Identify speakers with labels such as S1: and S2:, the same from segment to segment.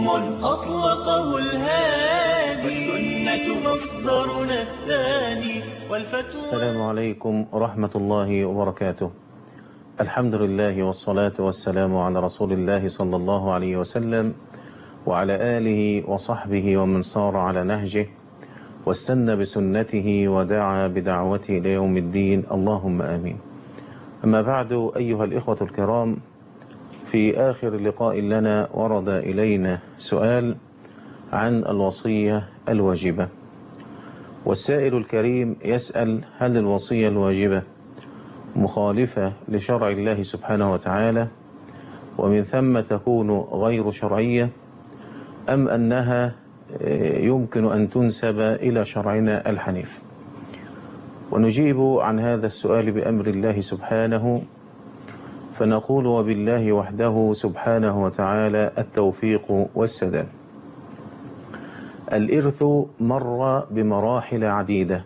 S1: علم أطلقه الهادي والسنة مصدرنا الثاني والفتوى
S2: السلام عليكم ورحمة الله وبركاته الحمد لله والصلاة والسلام على رسول الله صلى الله عليه وسلم وعلى آله وصحبه ومن صار على نهجه واستنى بسنته ودعا بدعوته إلى يوم الدين اللهم آمين أما بعد أيها الإخوة الكرام في آخر لقاء لنا ورد إلينا سؤال عن الوصية الواجبة والسائل الكريم يسأل هل الوصية الواجبة مخالفة لشرع الله سبحانه وتعالى ومن ثم تكون غير شرعية أم أنها يمكن أن تنسب إلى شرعنا الحنيف ونجيب عن هذا السؤال بأمر الله سبحانه فنقول وبالله وحده سبحانه وتعالى التوفيق والسداد الإرث مر بمراحل عديدة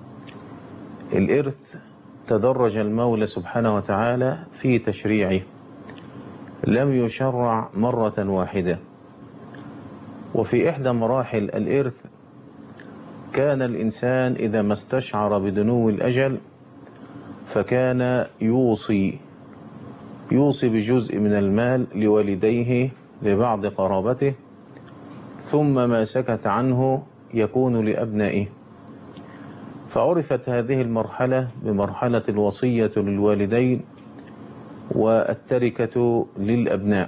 S2: الإرث تدرج المولى سبحانه وتعالى في تشريعه لم يشرع مرة واحدة وفي إحدى مراحل الإرث كان الإنسان إذا ما استشعر بدنو الأجل فكان يوصي يوصي بجزء من المال لوالديه لبعض قرابته ثم ما سكت عنه يكون لأبنائه فعرفت هذه المرحلة بمرحلة الوصية للوالدين والتركة للأبناء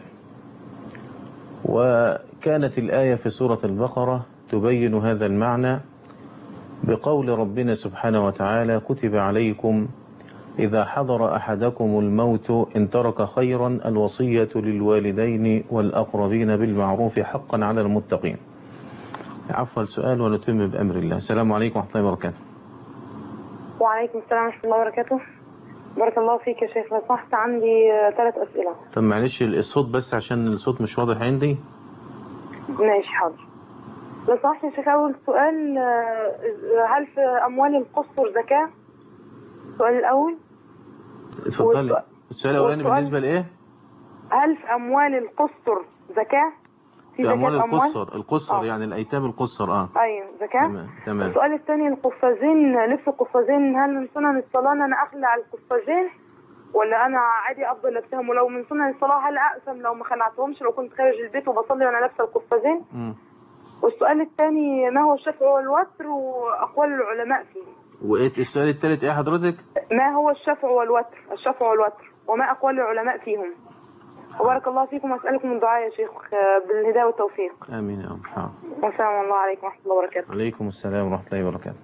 S2: وكانت الآية في سورة البقرة تبين هذا المعنى بقول ربنا سبحانه وتعالى كتب عليكم إذا حضر أحدكم الموت إن ترك خيرا الوصية للوالدين والأقربين بالمعروف حقا على المتقين عفوا السؤال ونتم بأمر الله السلام عليكم ورحمة الله وبركاته
S3: وعليكم السلام ورحمة الله وبركاته بارك الله فيك يا شيخ لو سمحت عندي ثلاث أسئلة
S2: طب معلش الصوت بس عشان الصوت مش واضح عندي
S3: ماشي حاضر لو سمحت يا شيخ أول سؤال هل في أموال القصر زكاة؟ السؤال الأول
S2: اتفضلي السؤال الأولاني
S3: والسؤال-
S2: بالنسبة لإيه؟
S3: هل في أموال القصر زكاة؟
S2: في
S3: زكاة
S2: أموال القصر القصر
S3: آه.
S2: يعني الأيتام القصر اه
S3: أيوة زكاة
S2: تمام تمام
S3: السؤال الثاني القفازين لبس القفازين هل من سنن الصلاة إن أنا أخلع القفازين ولا أنا عادي أفضل لابسهم ولو من سنن الصلاة هل أقسم لو ما خلعتهمش لو كنت خارج البيت وبصلي وأنا لابسة القفازين
S2: مم.
S3: والسؤال الثاني ما هو الشفع والوتر وأقوال العلماء فيه
S2: وإيه السؤال الثالث إيه حضرتك؟
S3: ما هو الشفع والوتر الشفع والوتر وما أقوال العلماء فيهم وبارك الله فيكم وأسألكم الدعاء يا شيخ بالهداية والتوفيق
S2: آمين يا رب حاضر
S3: والسلام الله عليكم ورحمة الله وبركاته
S2: عليكم السلام ورحمة الله وبركاته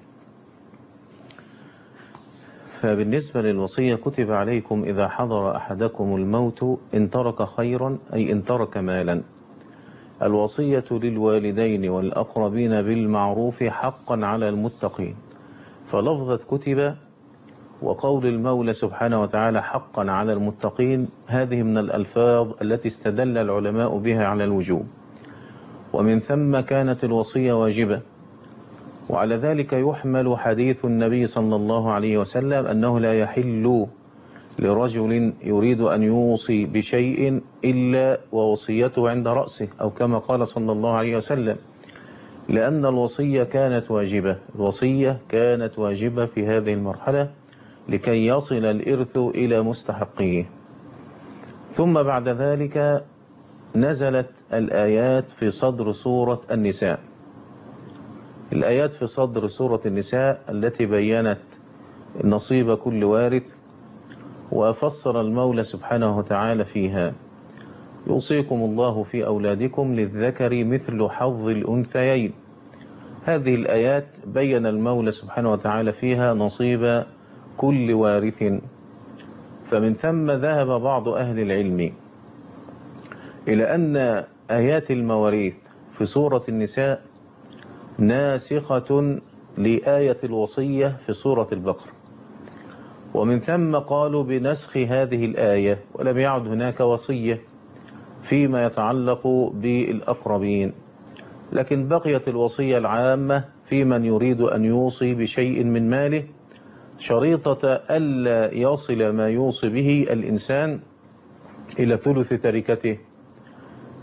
S2: فبالنسبة للوصية كتب عليكم إذا حضر أحدكم الموت إن ترك خيرا أي إن ترك مالا الوصية للوالدين والأقربين بالمعروف حقا على المتقين فلفظة كتب وقول المولى سبحانه وتعالى حقا على المتقين هذه من الألفاظ التي استدل العلماء بها على الوجوب ومن ثم كانت الوصية واجبة وعلى ذلك يحمل حديث النبي صلى الله عليه وسلم أنه لا يحل لرجل يريد أن يوصي بشيء إلا ووصيته عند رأسه أو كما قال صلى الله عليه وسلم لأن الوصية كانت واجبة الوصية كانت واجبة في هذه المرحلة لكي يصل الإرث إلى مستحقيه ثم بعد ذلك نزلت الآيات في صدر سورة النساء الآيات في صدر سورة النساء التي بينت نصيب كل وارث وفسر المولى سبحانه وتعالى فيها يوصيكم الله في أولادكم للذكر مثل حظ الأنثيين هذه الآيات بين المولى سبحانه وتعالى فيها نصيب كل وارث فمن ثم ذهب بعض أهل العلم إلى أن آيات المواريث في سورة النساء ناسخة لآية الوصية في سورة البقرة ومن ثم قالوا بنسخ هذه الآية ولم يعد هناك وصية فيما يتعلق بالأقربين لكن بقيت الوصية العامة في من يريد أن يوصي بشيء من ماله شريطة ألا يصل ما يوصي به الإنسان إلى ثلث تركته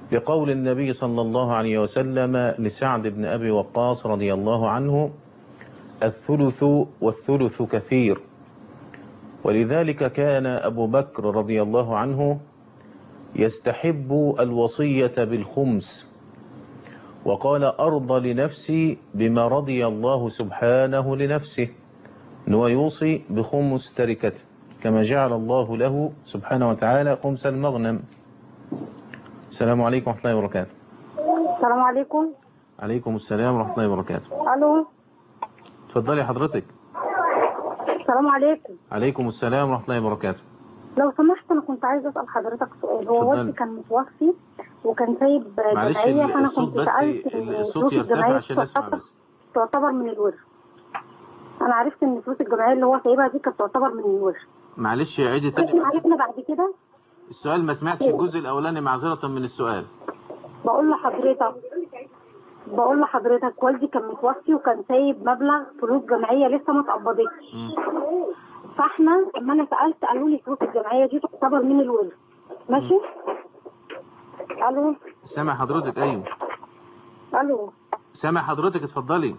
S2: بقول النبي صلى الله عليه وسلم لسعد بن أبي وقاص رضي الله عنه الثلث والثلث كثير ولذلك كان أبو بكر رضي الله عنه يستحب الوصية بالخمس وقال أرضى لنفسي بما رضي الله سبحانه لنفسه أنه يوصي بخمس تركته كما جعل الله له سبحانه وتعالى خمس المغنم السلام عليكم ورحمة الله وبركاته
S4: السلام عليكم
S2: عليكم السلام ورحمة الله وبركاته
S4: الو
S2: اتفضلي حضرتك
S4: السلام عليكم
S2: عليكم السلام ورحمة الله وبركاته
S4: لو سمحت انا كنت عايزه اسال حضرتك سؤال هو
S2: اتفضلي.
S4: والدي كان متوفي وكان سايب
S2: معلش
S4: جمعيه
S2: ال-
S4: فانا
S2: الصوت
S4: كنت
S2: بس
S4: سالت
S2: ال-
S4: إن
S2: الصوت
S4: فلوس
S2: يرتفع
S4: الجمعيه
S2: عشان اسمع
S4: تعتبر-
S2: بس
S4: تعتبر من الورث انا عرفت ان فلوس الجمعيه اللي هو سايبها دي كانت تعتبر من الورث
S2: معلش عيدي تاني
S4: احنا عرفنا بعد كده
S2: السؤال ما سمعتش الجزء الأولاني معذرة من السؤال
S4: بقول لحضرتك بقول لحضرتك والدي كان متوفي وكان سايب مبلغ فلوس جمعيه لسه ما اتقبضتش
S2: مم.
S4: فاحنا لما انا سالت قالوا لي فلوس الجمعيه دي تعتبر من الورث ماشي الو
S2: سامع حضرتك أيوه
S4: الو
S2: سامع حضرتك اتفضلي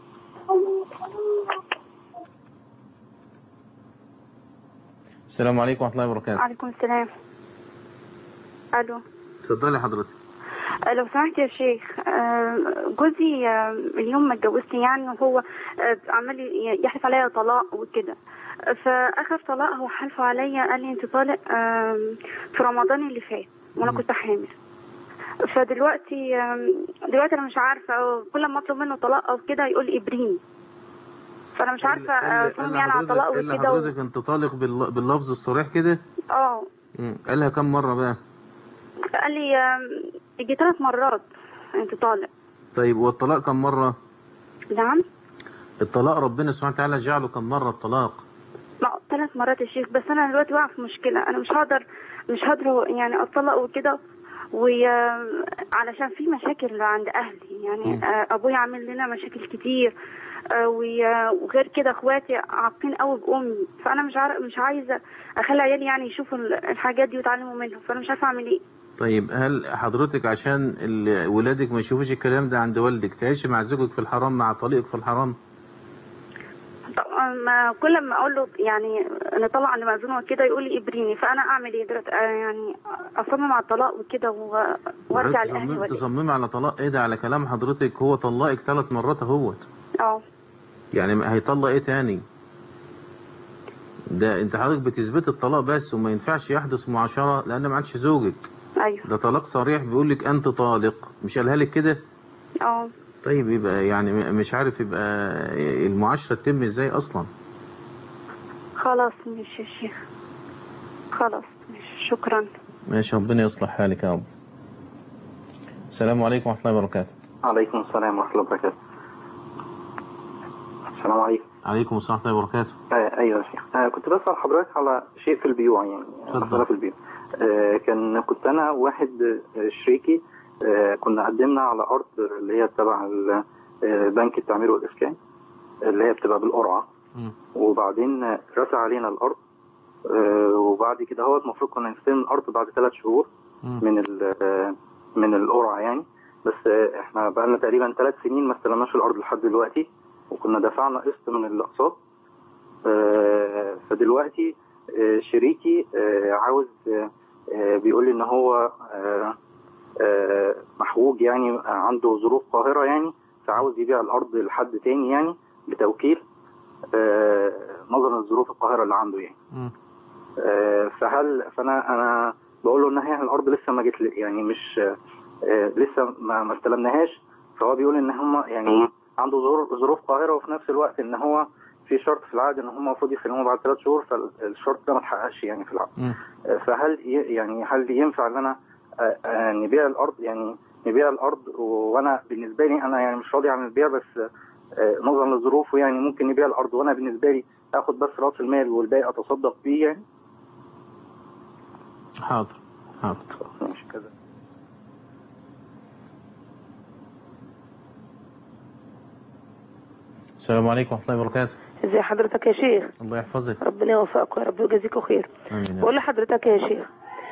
S2: السلام عليكم ورحمة الله وبركاته
S5: عليكم السلام الو
S2: اتفضلي حضرتك
S5: آه، لو سمحت يا شيخ آه، جوزي آه، اليوم ما اتجوزت يعني وهو آه، عمال ي- يحلف عليا طلاق وكده فاخر طلاق هو حلف عليا قال لي انت طالق آه، في رمضان اللي فات وانا
S2: مم.
S5: كنت حامل فدلوقتي آه، دلوقتي انا مش عارفه كل ما اطلب منه طلاق او كده يقول لي ابريني فانا مش عارفه
S2: قال-
S5: افهم
S2: قال
S5: يعني على
S2: لحضرتك-
S5: الطلاق
S2: قال
S5: وكده و-
S2: لحضرتك انت طالق بال- باللفظ الصريح كده
S5: اه
S2: مم. قالها كم مرة بقى
S5: قال لي آه، يجي ثلاث مرات انت طالق
S2: طيب والطلاق كم مرة
S5: نعم
S2: الطلاق ربنا سبحانه وتعالى جعله كم مرة الطلاق
S5: لا ثلاث مرات يا شيخ بس انا دلوقتي واقعه في مشكله انا مش هقدر مش هقدر يعني اتطلق وكده وعلشان في مشاكل عند اهلي يعني
S2: مم.
S5: آه، ابويا عامل لنا مشاكل كتير آه، وي- وغير كده اخواتي عاقين قوي بامي فانا مش عارف مش عايزه اخلي عيالي يعني يشوفوا ال- الحاجات دي ويتعلموا منها فانا مش عارفه اعمل ايه
S2: طيب هل حضرتك عشان ال- ولادك ما يشوفوش الكلام ده عند والدك تعيش مع زوجك في الحرام مع طليقك في الحرام
S5: طبعا ما كل ما اقول له يعني نطلع عند مأذون وكده يقول لي ابريني فانا اعمل ايه دلوقتي آه، يعني اصمم على الطلاق وكده و- وارجع
S2: حضرتك
S5: لاهلي
S2: تصمم-
S5: ولا إيه؟
S2: تصمم على طلاق ايه ده على كلام حضرتك هو طلقك ثلاث مرات اهوت
S5: اه
S2: يعني ما- هيطلق ايه تاني ده انت حضرتك بتثبت الطلاق بس وما ينفعش يحدث معاشرة لان ما عادش زوجك
S5: ايوه
S2: ده طلاق صريح بيقول لك انت طالق مش قالها لك كده
S5: اه
S2: طيب يبقى يعني م- مش عارف يبقى المعاشرة تتم ازاي اصلا
S5: خلاص ماشي يا شيخ خلاص ماشي شكرا
S2: ماشي ربنا يصلح حالك يا رب السلام عليكم ورحمة الله وبركاته
S6: عليكم السلام ورحمة الله وبركاته السلام عليكم
S2: عليكم السلام ورحمة الله وبركاته
S6: آه أيوة يا شيخ آه كنت بسأل حضرتك على شيء في البيوع يعني
S2: اتفضل.
S6: مسألة في البيوع آه كان كنت أنا واحد آه، شريكي آه كنا قدمنا على أرض اللي هي تبع ال- آه، بنك التعمير والإسكان اللي هي بتبقى بالقرعة
S2: مم.
S6: وبعدين آه، رسى علينا الأرض آه وبعد كده هو المفروض كنا نستلم الأرض بعد ثلاث شهور
S2: مم.
S6: من ال- آه، من القرعة يعني بس آه، احنا بقالنا تقريبا ثلاث سنين ما استلمناش الأرض لحد دلوقتي وكنا دفعنا قسط من الأقساط آه، فدلوقتي آه، شريكي آه، عاوز آه، آه، بيقول لي ان هو آه، آه، محوج يعني عنده ظروف قاهرة يعني فعاوز يبيع الأرض لحد تاني يعني بتوكيل آه، نظرا لظروف القاهرة اللي عنده يعني
S2: مم.
S6: آه، فهل فانا انا بقول له ان هي الارض لسه ما جت لي- يعني مش آه، لسه ما ما استلمناهاش فهو بيقول ان هم يعني عنده ظروف ظروف قاهره وفي نفس الوقت ان هو في شرط في العقد ان هم المفروض يسلموه بعد ثلاث شهور فالشرط ده ما اتحققش يعني في العقد
S2: مم.
S6: آه، فهل ي- يعني هل ينفع ان انا آه، آه، نبيع الارض يعني نبيع الارض وانا بالنسبه لي انا يعني مش راضي عن البيع بس آه، نظرا لظروفه يعني ممكن نبيع الارض وانا بالنسبه لي اخد بس راس المال والباقي اتصدق بيه يعني
S2: حاضر حاضر
S6: ماشي كده
S2: السلام عليكم ورحمة الله وبركاته
S7: ازي حضرتك يا شيخ
S2: الله يحفظك
S7: ربنا يوفقك يا رب ويجازيكوا خير
S2: آمين يا
S7: بقول
S2: رب.
S7: لحضرتك يا شيخ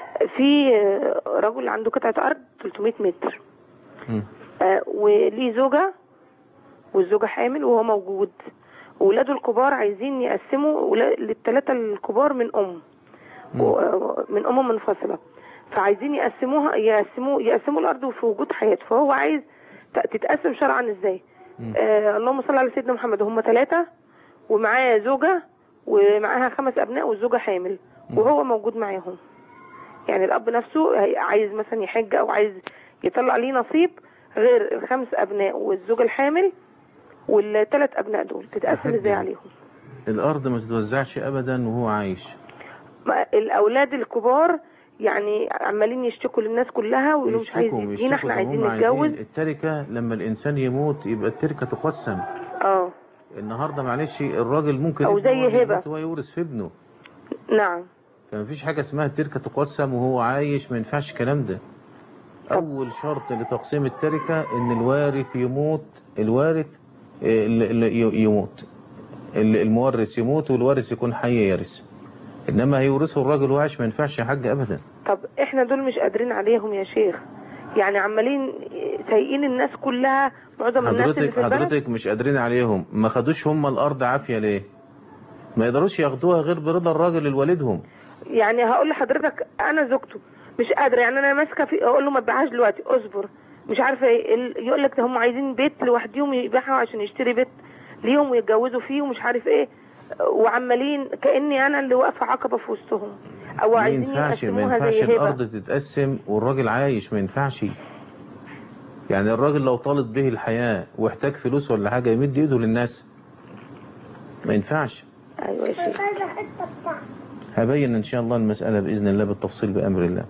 S7: في آه، رجل عنده قطعة أرض 300 متر
S2: مم.
S7: آه، وليه زوجة والزوجة حامل وهو موجود وولاده الكبار عايزين يقسموا ولا- للثلاثة الكبار من أم و- من أم منفصلة فعايزين يقسموها يقسموا يقسموا الأرض في وجود حياته فهو عايز ت- تتقسم شرعا ازاي آه اللهم صل على سيدنا محمد هم ثلاثة ومعاه زوجة ومعاها خمس أبناء والزوجة حامل وهو موجود معاهم يعني الأب نفسه هي- عايز مثلا يحج أو عايز يطلع ليه نصيب غير الخمس أبناء والزوجة الحامل والثلاث أبناء دول تتقسم
S2: حاج.
S7: ازاي عليهم
S2: الأرض ما تتوزعش أبدا وهو عايش
S7: ما- الأولاد الكبار يعني عمالين يشتكوا للناس كلها ويقولوا مش عايز
S2: يشتكوا
S7: يدينا
S2: يشتكوا
S7: احنا
S2: طب
S7: عايزين
S2: هم
S7: نتجوز
S2: عايزين التركة لما الإنسان يموت يبقى التركة تقسم
S7: اه
S2: النهاردة معلش الراجل ممكن
S7: أو
S2: ابنه
S7: زي
S2: هو اللي
S7: هبة.
S2: يموت وهو يورث في ابنه
S7: نعم
S2: فمفيش حاجة اسمها التركة تقسم وهو عايش ما ينفعش الكلام ده أول شرط لتقسيم التركة إن الوارث يموت الوارث آه، ال- ال- ي- يموت ال- المورث يموت والوارث يكون حي يرث إنما هيورثه الراجل وعايش ما ينفعش يا حاج أبدا
S7: طب احنا دول مش قادرين عليهم يا شيخ يعني عمالين سايقين الناس كلها معظم الناس اللي
S2: حضرتك
S7: في البلد
S2: حضرتك مش قادرين عليهم ما خدوش هم الأرض عافية ليه ما يقدروش ياخدوها غير برضا الراجل لوالدهم
S7: يعني هقول لحضرتك انا زوجته مش قادره يعني انا ماسكه في اقول له ما تبيعهاش دلوقتي اصبر مش عارفه ايه ال- يقول لك ده هم عايزين بيت لوحدهم يبيعها عشان يشتري بيت ليهم ويتجوزوا فيه ومش عارف ايه وعمالين كاني انا اللي واقفه عقبه في وسطهم او
S2: ما
S7: عايزين
S2: ينفعش ما
S7: يقسموها
S2: ينفعش
S7: زي هبه
S2: الأرض تتقسم والراجل عايش ما ينفعش يعني الراجل لو طالت به الحياة واحتاج فلوس ولا حاجة يمد ايده للناس ما ينفعش
S7: ايوه يا شيخ
S2: هبين ان شاء الله المسألة بإذن الله بالتفصيل بأمر الله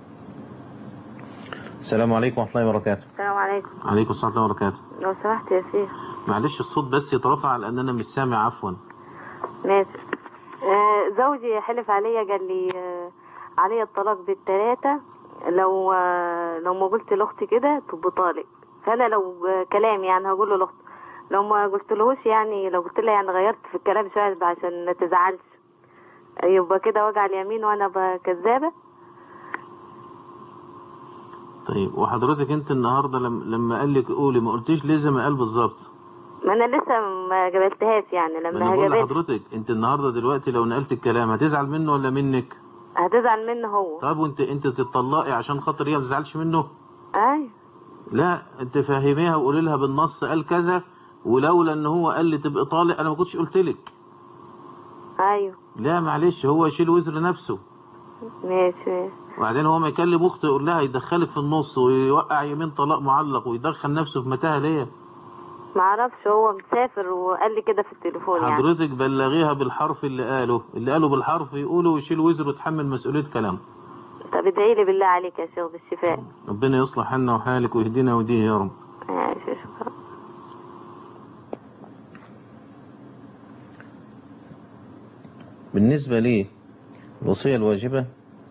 S2: السلام عليكم ورحمة الله وبركاته
S8: السلام عليكم
S2: عليكم السلام ورحمة الله وبركاته
S8: لو سمحت يا شيخ
S2: معلش الصوت بس يترفع لأن أنا مش سامع عفوا
S8: ماشي آه زوجي حلف عليا قال لي آه عليا الطلاق بالثلاثة لو آه لو ما قلت لاختي كده تبقى طالق فانا لو آه كلام يعني هقول له لاختي لو ما قلت لهوش يعني لو قلت لها يعني غيرت في الكلام شويه عشان ما تزعلش يبقى كده وجع اليمين وانا بقى كذابه
S2: طيب وحضرتك انت النهاردة لما, لما قال لك قولي ما قلتيش ليه زي ما قال بالظبط
S8: ما انا لسه ما قبلتهاش يعني
S2: ما انا
S8: لما
S2: بقول
S8: هقابل
S2: لحضرتك انت النهاردة دلوقتي لو نقلت الكلام هتزعل منه ولا منك
S8: هتزعل منه هو
S2: طب وانت انت تتطلقي عشان خاطر هي ما تزعلش منه
S8: ايوه
S2: لا انت فهميها وقولي لها بالنص قال كذا ولولا ان هو قال لي تبقى طالق انا ما كنتش قلت لك
S8: ايوه
S2: لا معلش هو يشيل وزر نفسه
S8: ماشي ماشي
S2: وبعدين هو ما يكلم اخته يقول لها يدخلك في النص ويوقع يمين طلاق معلق ويدخل نفسه في متاهه ليه
S8: ما اعرفش هو مسافر وقال لي كده في التليفون يعني
S2: حضرتك بلغيها بالحرف اللي قاله اللي قاله بالحرف يقوله ويشيل وزر ويتحمل مسؤوليه كلامه
S8: طب ادعي لي بالله عليك يا شيخ بالشفاء
S2: ربنا يصلح حالنا وحالك ويهدينا ويهديه يا رب
S8: ماشي شكرا
S2: بالنسبة لي الوصية الواجبة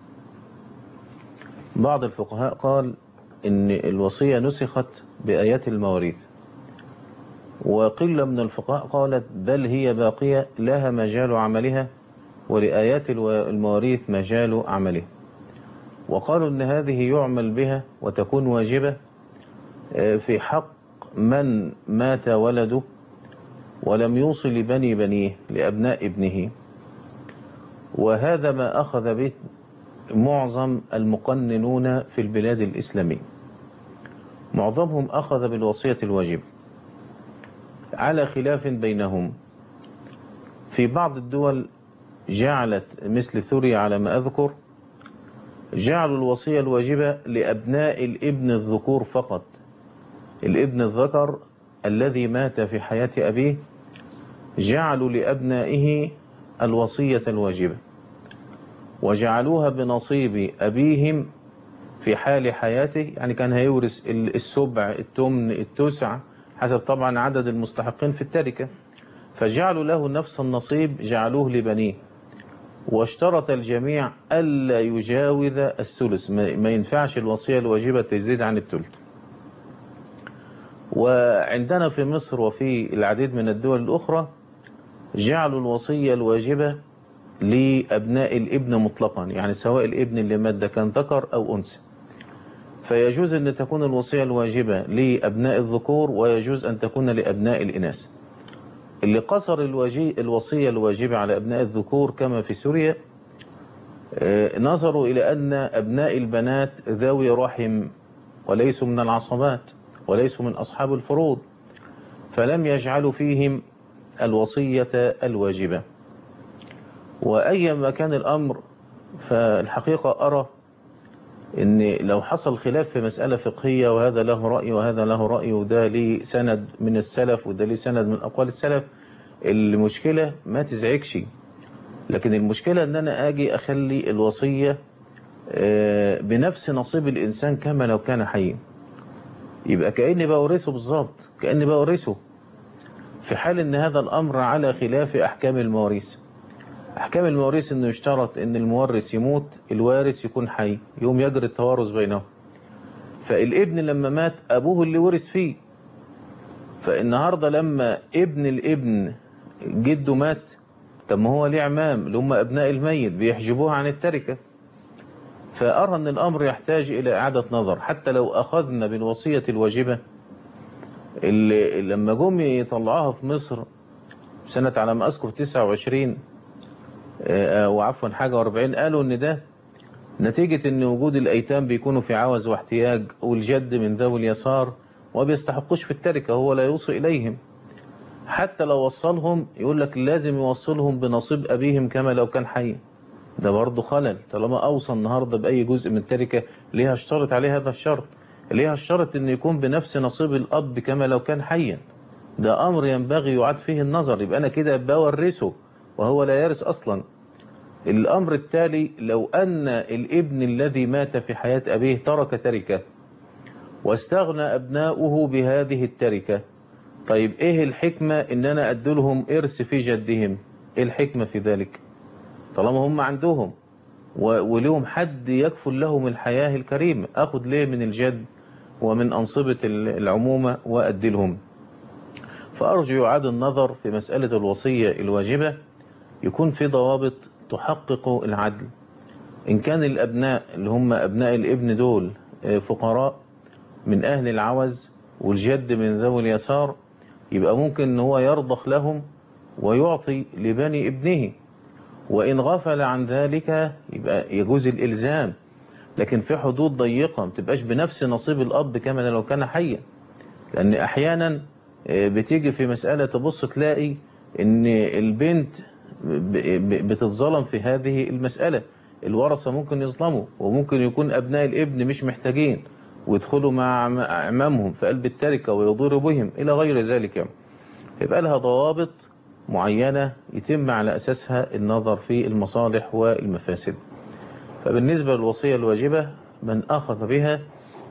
S2: بعض الفقهاء قال إن الوصية نسخت بآيات المواريث وقلة من الفقهاء قالت بل هي باقية لها مجال عملها ولآيات الو- المواريث مجال عملها وقالوا إن هذه يعمل بها وتكون واجبة آه، في حق من مات ولده ولم يوصل لبني بنيه لأبناء ابنه وهذا ما أخذ به معظم المقننون في البلاد الإسلامية معظمهم أخذ بالوصية الواجبة على خلاف بينهم في بعض الدول جعلت مثل ثوريا على ما أذكر جعلوا الوصية الواجبة لأبناء الابن الذكور فقط الابن الذكر الذي مات في حياة أبيه جعلوا لأبنائه الوصية الواجبة وجعلوها بنصيب أبيهم في حال حياته يعني كان هيورث ال- السبع التمن التسع حسب طبعا عدد المستحقين في التركة فجعلوا له نفس النصيب جعلوه لبنيه واشترط الجميع ألا يجاوز الثلث ما ما ينفعش الوصية الواجبة تزيد عن الثلث وعندنا في مصر وفي العديد من الدول الأخرى جعلوا الوصية الواجبة لأبناء الابن مطلقا يعني سواء الابن اللي مات ده كان ذكر أو أنثى فيجوز أن تكون الوصية الواجبة لأبناء الذكور ويجوز أن تكون لأبناء الإناث اللي قصر الواجي الوصية الواجبة على أبناء الذكور كما في سوريا آه، نظروا إلى أن أبناء البنات ذوي رحم وليسوا من العصبات وليسوا من أصحاب الفروض فلم يجعلوا فيهم الوصية الواجبة وأيما كان الأمر فالحقيقة أرى ان لو حصل خلاف في مسألة فقهية وهذا له رأي وهذا له رأي وده ليه سند من السلف وده ليه سند من أقوال السلف المشكلة ما تزعجش لكن المشكلة ان انا اجي اخلي الوصية آه، بنفس نصيب الانسان كما لو كان حيا يبقى كأني بورثه بالظبط كأني بورثه في حال ان هذا الامر على خلاف احكام المواريث احكام المواريث انه يشترط ان المورث يموت الوارث يكون حي يوم يجري التوارث بينهم فالابن لما مات ابوه اللي ورث فيه فالنهارده لما ابن الابن جده مات طب ما هو ليه عمام اللي هم ابناء الميت بيحجبوها عن التركه فارى ان الامر يحتاج الى اعاده نظر حتى لو اخذنا بالوصيه الواجبه اللي لما جم يطلعوها في مصر سنه على ما اذكر 29 آه، وعفوا حاجة واربعين قالوا ان ده نتيجة ان وجود الايتام بيكونوا في عوز واحتياج والجد من ذوي اليسار وبيستحقوش في التركة هو لا يوصي اليهم حتى لو وصلهم يقول لك لازم يوصلهم بنصيب ابيهم كما لو كان حي ده برضه خلل طالما اوصى النهاردة باي جزء من التركة ليه هشترط عليه هذا الشرط ليه هشترط ان يكون بنفس نصيب الاب كما لو كان حيا ده امر ينبغي يعاد فيه النظر يبقى انا كده بورثه وهو لا يرث أصلا الأمر التالي لو أن الابن الذي مات في حياة أبيه ترك تركة واستغنى أبناؤه بهذه التركة طيب إيه الحكمة إن أنا أدلهم إرث في جدهم إيه الحكمة في ذلك طالما هم عندهم و- ولهم حد يكفل لهم الحياة الكريمة أخذ ليه من الجد ومن أنصبة ال- العمومة وأدلهم فأرجو يعاد النظر في مسألة الوصية الواجبة يكون في ضوابط تحقق العدل إن كان الأبناء اللي هم أبناء الابن دول آه، فقراء من أهل العوز والجد من ذوي اليسار يبقى ممكن ان هو يرضخ لهم ويعطي لبني ابنه وإن غفل عن ذلك يبقى يجوز الإلزام لكن في حدود ضيقة ما تبقاش بنفس نصيب الأب كما لو كان حيا لأن أحيانا آه، بتيجي في مسألة تبص تلاقي إن البنت ب- ب- بتتظلم في هذه المسألة الورثة ممكن يظلموا وممكن يكون أبناء الابن مش محتاجين ويدخلوا مع عم- أعمامهم في قلب التركة ويضروا بهم إلى غير ذلك يبقى لها ضوابط معينة يتم على أساسها النظر في المصالح والمفاسد فبالنسبة للوصية الواجبة من أخذ بها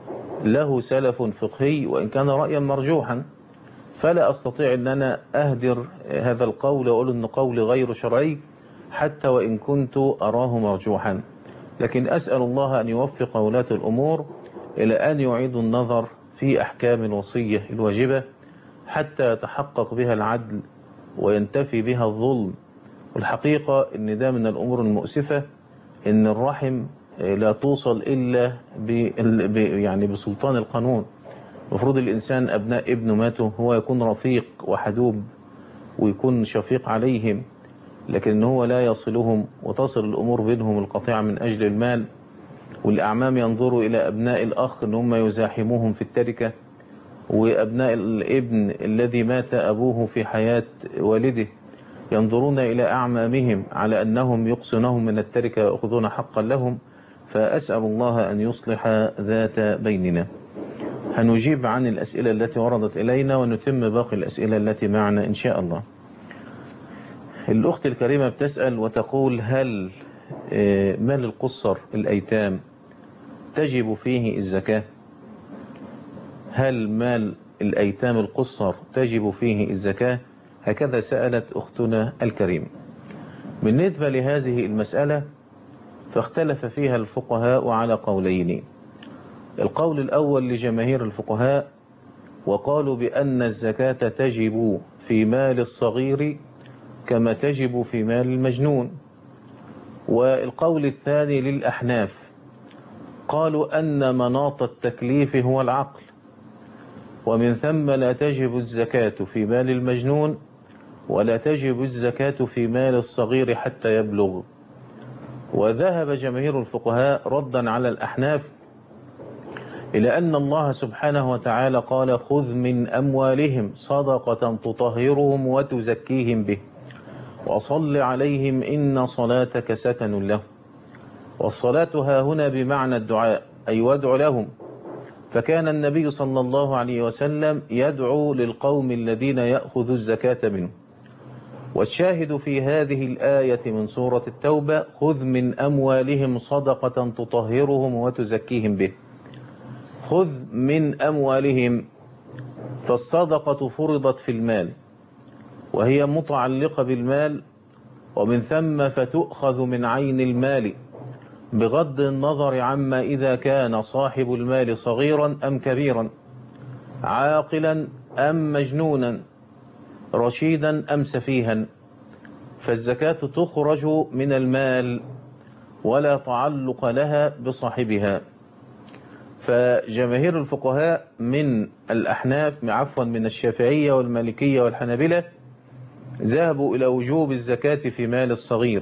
S2: له سلف فقهي وإن كان رأيا مرجوحا فلا أستطيع أن أنا أهدر هذا القول وأقول أن قولي غير شرعي حتى وإن كنت أراه مرجوحا لكن أسأل الله أن يوفق ولاة الأمور إلى أن يعيدوا النظر في أحكام الوصية الواجبة حتى يتحقق بها العدل وينتفي بها الظلم والحقيقة أن ده من الأمور المؤسفة أن الرحم لا توصل إلا بال- ب- يعني بسلطان القانون المفروض الإنسان أبناء ابنه ماتوا هو يكون رفيق وحدوب ويكون شفيق عليهم لكن إن هو لا يصلهم وتصل الأمور بينهم القطيعة من أجل المال والأعمام ينظروا إلى أبناء الأخ إن هم يزاحموهم في التركة وأبناء الابن الذي مات أبوه في حياة والده ينظرون إلى أعمامهم على أنهم يقصنهم من التركة ويأخذون حقا لهم فأسأل الله أن يصلح ذات بيننا هنجيب عن الأسئلة التي وردت إلينا ونتم باقي الأسئلة التي معنا إن شاء الله الأخت الكريمة بتسأل وتقول هل آه، مال القصر الأيتام تجب فيه الزكاة هل مال الأيتام القصر تجب فيه الزكاة هكذا سألت أختنا الكريمة بالنسبة لهذه المسألة فاختلف فيها الفقهاء على قولين القول الأول لجماهير الفقهاء وقالوا بأن الزكاة تجب في مال الصغير كما تجب في مال المجنون والقول الثاني للأحناف قالوا أن مناط التكليف هو العقل ومن ثم لا تجب الزكاة في مال المجنون ولا تجب الزكاة في مال الصغير حتى يبلغ وذهب جماهير الفقهاء ردا على الأحناف إلى أن الله سبحانه وتعالى قال خذ من أموالهم صدقة تطهرهم وتزكيهم به وصل عليهم إن صلاتك سكن لهم والصلاة ها هنا بمعنى الدعاء أي وادع لهم فكان النبي صلى الله عليه وسلم يدعو للقوم الذين يأخذ الزكاة منه والشاهد في هذه الآية من سورة التوبة خذ من أموالهم صدقة تطهرهم وتزكيهم به خذ من أموالهم فالصدقة فرضت في المال وهي متعلقة بالمال ومن ثم فتؤخذ من عين المال بغض النظر عما إذا كان صاحب المال صغيرا أم كبيرا عاقلا أم مجنونا رشيدا أم سفيها فالزكاة تخرج من المال ولا تعلق لها بصاحبها فجماهير الفقهاء من الأحناف عفوا من الشافعية والمالكية والحنابلة ذهبوا إلى وجوب الزكاة في مال الصغير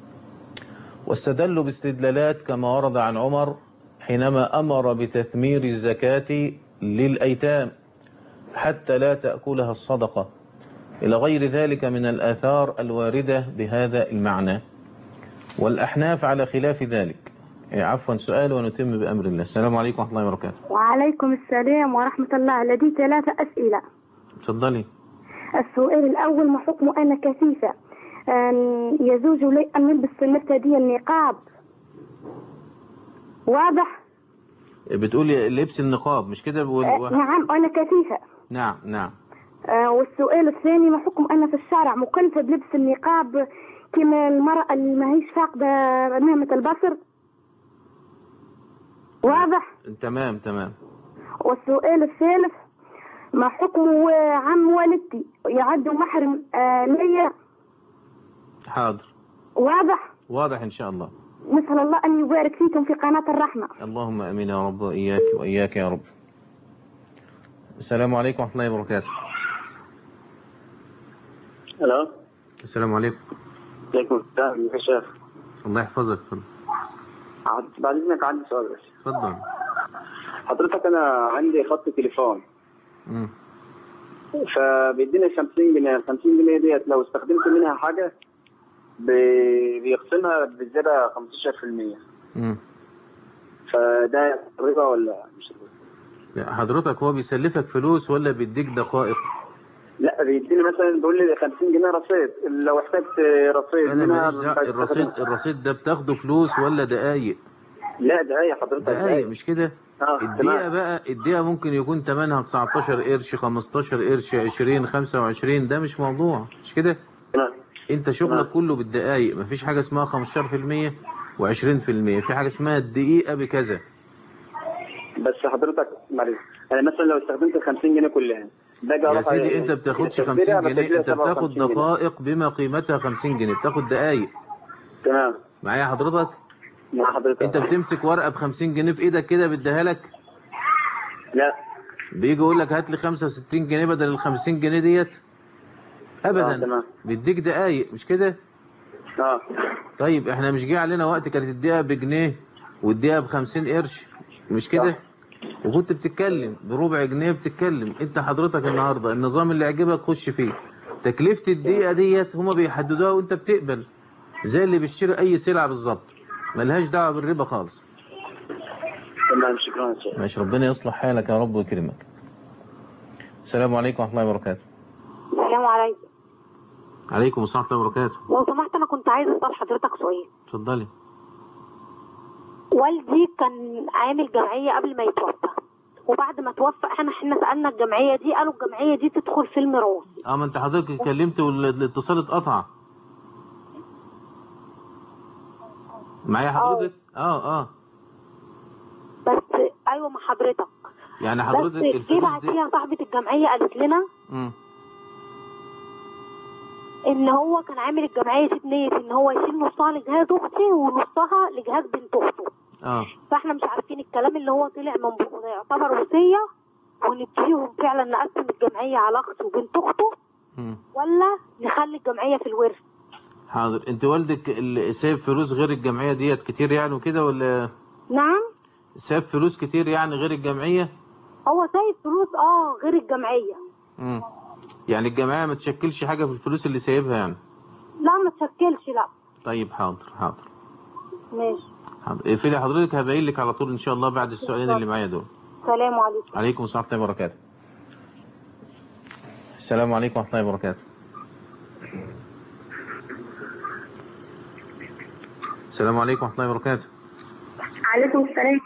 S2: واستدلوا باستدلالات كما ورد عن عمر حينما أمر بتثمير الزكاة للأيتام حتى لا تأكلها الصدقة إلى غير ذلك من الآثار الواردة بهذا المعنى والأحناف على خلاف ذلك عفوا سؤال ونتم بأمر الله السلام عليكم ورحمة الله وبركاته
S9: وعليكم السلام ورحمة الله لدي ثلاثة أسئلة
S2: تفضلي
S9: السؤال الأول ما حكم أنا كثيفة أن يجوز لي أن نلبس في المرتدية النقاب واضح
S2: بتقولي لبس النقاب مش كده بقول
S9: آه نعم أنا كثيفة
S2: نعم نعم
S9: آه والسؤال الثاني ما حكم أنا في الشارع مكلفة بلبس النقاب كما المرأة اللي ما هيش فاقدة نعمة البصر واضح
S2: تمام تمام
S9: والسؤال الثالث ما حكم عم والدتي يعد محرم آه ليا
S2: حاضر
S9: واضح
S2: واضح إن شاء الله
S9: نسأل الله أن يبارك فيكم في قناة الرحمة
S2: اللهم أمين يا رب وإياك وإياك يا رب السلام عليكم ورحمة الله وبركاته
S10: الو
S2: السلام عليكم
S10: عليكم السلام يا شيخ
S2: الله يحفظك اتفضل
S10: عد- بعد اذنك عندي سؤال بس
S2: اتفضل
S10: حضرتك انا عندي خط تليفون
S2: مم.
S10: فبيديني 50 جنيه ال 50 جنيه ديت لو استخدمت منها حاجه بي- بيخصمها بزياده 15%
S2: مم.
S10: فده ربا ولا مش ربا؟
S2: لا، حضرتك هو بيسلفك فلوس ولا بيديك دقائق
S10: لا بيديني مثلا بيقول لي 50 جنيه رصيد لو احتجت رصيد
S2: انا
S10: منها
S2: ماليش دعوة الرصيد الرصيد ده بتاخده فلوس ولا دقايق
S10: لا دقايق حضرتك
S2: دقايق مش كده
S10: اه
S2: الدقيقة
S10: تمام
S2: بقى الدقيقة ممكن يكون ثمنها 19 قرش 15 قرش 20 25 ده مش موضوع مش كده
S10: تمام
S2: انت شغلك كله بالدقايق مفيش حاجة اسمها 15% و20% في حاجة اسمها الدقيقة بكذا
S10: بس حضرتك معلش انا مثلا لو استخدمت ال 50 جنيه كلها باجي
S2: يا
S10: اروح
S2: سيدي انت بتاخدش 50 جنيه انت بتاخد دقائق بما قيمتها 50 جنيه بتاخد دقايق
S10: تمام
S2: معايا حضرتك
S10: مع حضرتك
S2: انت بتمسك ورقة ب 50 جنيه في ايدك كده بيديها لك
S10: لا
S2: بيجي يقول لك هات لي 65 جنيه بدل ال 50 جنيه ديت
S10: آه،
S2: ابدا
S10: تمام.
S2: بيديك دقايق مش كده
S10: اه
S2: طيب احنا مش جه علينا وقت كانت الدقيقه بجنيه والدقيقه ب 50 قرش مش كده وكنت بتتكلم بربع جنيه بتتكلم انت حضرتك النهارده النظام اللي يعجبك خش فيه تكلفه الدقيقه ديت هما بيحددوها وانت بتقبل زي اللي بيشتري اي سلعه بالظبط ملهاش دعوه بالربا خالص
S10: تمام شكرا يا شيخ
S2: ماشي ربنا يصلح حالك يا رب ويكرمك السلام عليكم ورحمه الله وبركاته
S4: السلام عليكم
S2: عليكم السلام ورحمه الله وبركاته
S4: لو سمحت انا كنت عايزه اسال حضرتك سؤال
S2: اتفضلي
S4: والدي كان عامل جمعيه قبل ما يتوفى وبعد ما توفى احنا احنا سالنا الجمعيه دي قالوا الجمعيه دي تدخل في الميراث
S2: اه ما انت حضرتك اتكلمت والاتصال اتقطع معايا حضرتك اه اه
S4: بس ايوه مع حضرتك
S2: يعني
S4: بس
S2: حضرتك
S4: جه
S2: الفلوس دي
S4: بعديها صاحبه الجمعيه قالت لنا
S2: مم.
S4: ان هو كان عامل الجمعيه في نيه ان هو يشيل نصها لجهاز اختي ونصها لجهاز بنت اخته
S2: اه
S4: فاحنا مش عارفين الكلام اللي هو طلع من بقه ده يعتبر وصيه ونديهم فعلا نقسم الجمعيه على اخته وبنت اخته
S2: مم.
S4: ولا نخلي الجمعيه في الورث
S2: حاضر انت والدك اللي سايب فلوس غير الجمعية ديت كتير يعني وكده ولا
S4: نعم
S2: سايب فلوس كتير يعني غير الجمعية
S4: هو سايب فلوس اه غير الجمعيه
S2: مم. يعني الجمعية ما تشكلش حاجة في الفلوس اللي سايبها يعني
S4: لا ما تشكلش لا
S2: طيب حاضر حاضر
S4: ماشي
S2: حاضر اقفلي حضرتك هبين لك على طول ان شاء الله بعد السؤالين اللي معايا دول
S4: سلام عليكم
S2: عليكم السلام ورحمة الله وبركاته السلام عليكم ورحمة الله وبركاته السلام عليكم ورحمة الله وبركاته
S9: عليكم السلام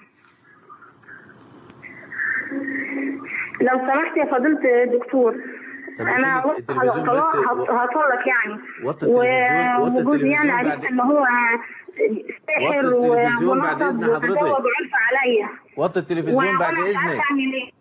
S9: لو سمحت يا فضيلة الدكتور
S2: طب
S9: انا
S2: اقفلي التلفزيون بس
S9: هصلك يعني
S2: وطي التلفزيون وطي
S9: وجوزي يعني
S2: التلفزيون
S9: عرفت
S2: بعد
S9: ان هو ساحر
S2: وطي التلفزيون بعد
S9: ونصب
S2: إذن حضرتك.
S9: وتزوج عنف عليا
S2: وطي التلفزيون بعد
S9: وأنا مش عارفة
S2: إذنك
S9: اعمل ايه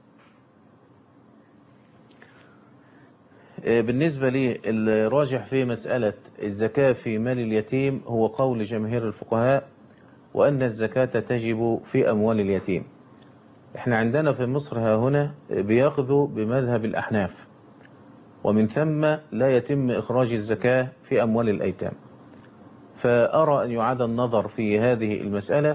S2: آه، بالنسبة لي الراجح في مسألة الزكاة في مال اليتيم هو قول جماهير الفقهاء وأن الزكاة تجب في أموال اليتيم احنا عندنا في مصر ها هنا بياخذوا بمذهب الأحناف ومن ثم لا يتم إخراج الزكاة في أموال الأيتام فأرى أن يعاد النظر في هذه المسألة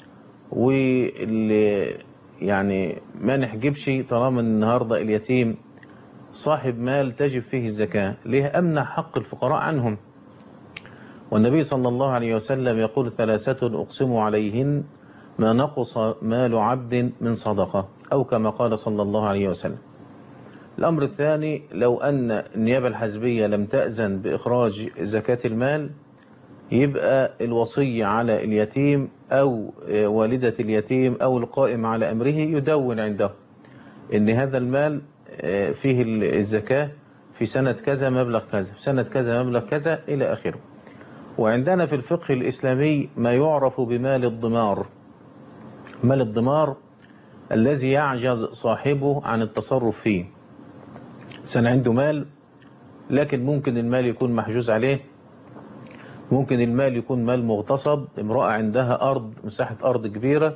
S2: واللي يعني ما نحجبش طالما النهاردة اليتيم صاحب مال تجب فيه الزكاة ليه أمنع حق الفقراء عنهم والنبي صلى الله عليه وسلم يقول ثلاثة أقسم عليهن ما نقص مال عبد من صدقة أو كما قال صلى الله عليه وسلم الأمر الثاني لو أن النيابة الحزبية لم تأذن بإخراج زكاة المال يبقى الوصي على اليتيم أو والدة اليتيم أو القائم على أمره يدون عنده إن هذا المال فيه الزكاة في سنة كذا مبلغ كذا في سنة كذا مبلغ كذا إلى آخره وعندنا في الفقه الإسلامي ما يعرف بمال الضمار مال الضمار الذي يعجز صاحبه عن التصرف فيه سنة عنده مال لكن ممكن المال يكون محجوز عليه ممكن المال يكون مال مغتصب امرأة عندها أرض مساحة أرض كبيرة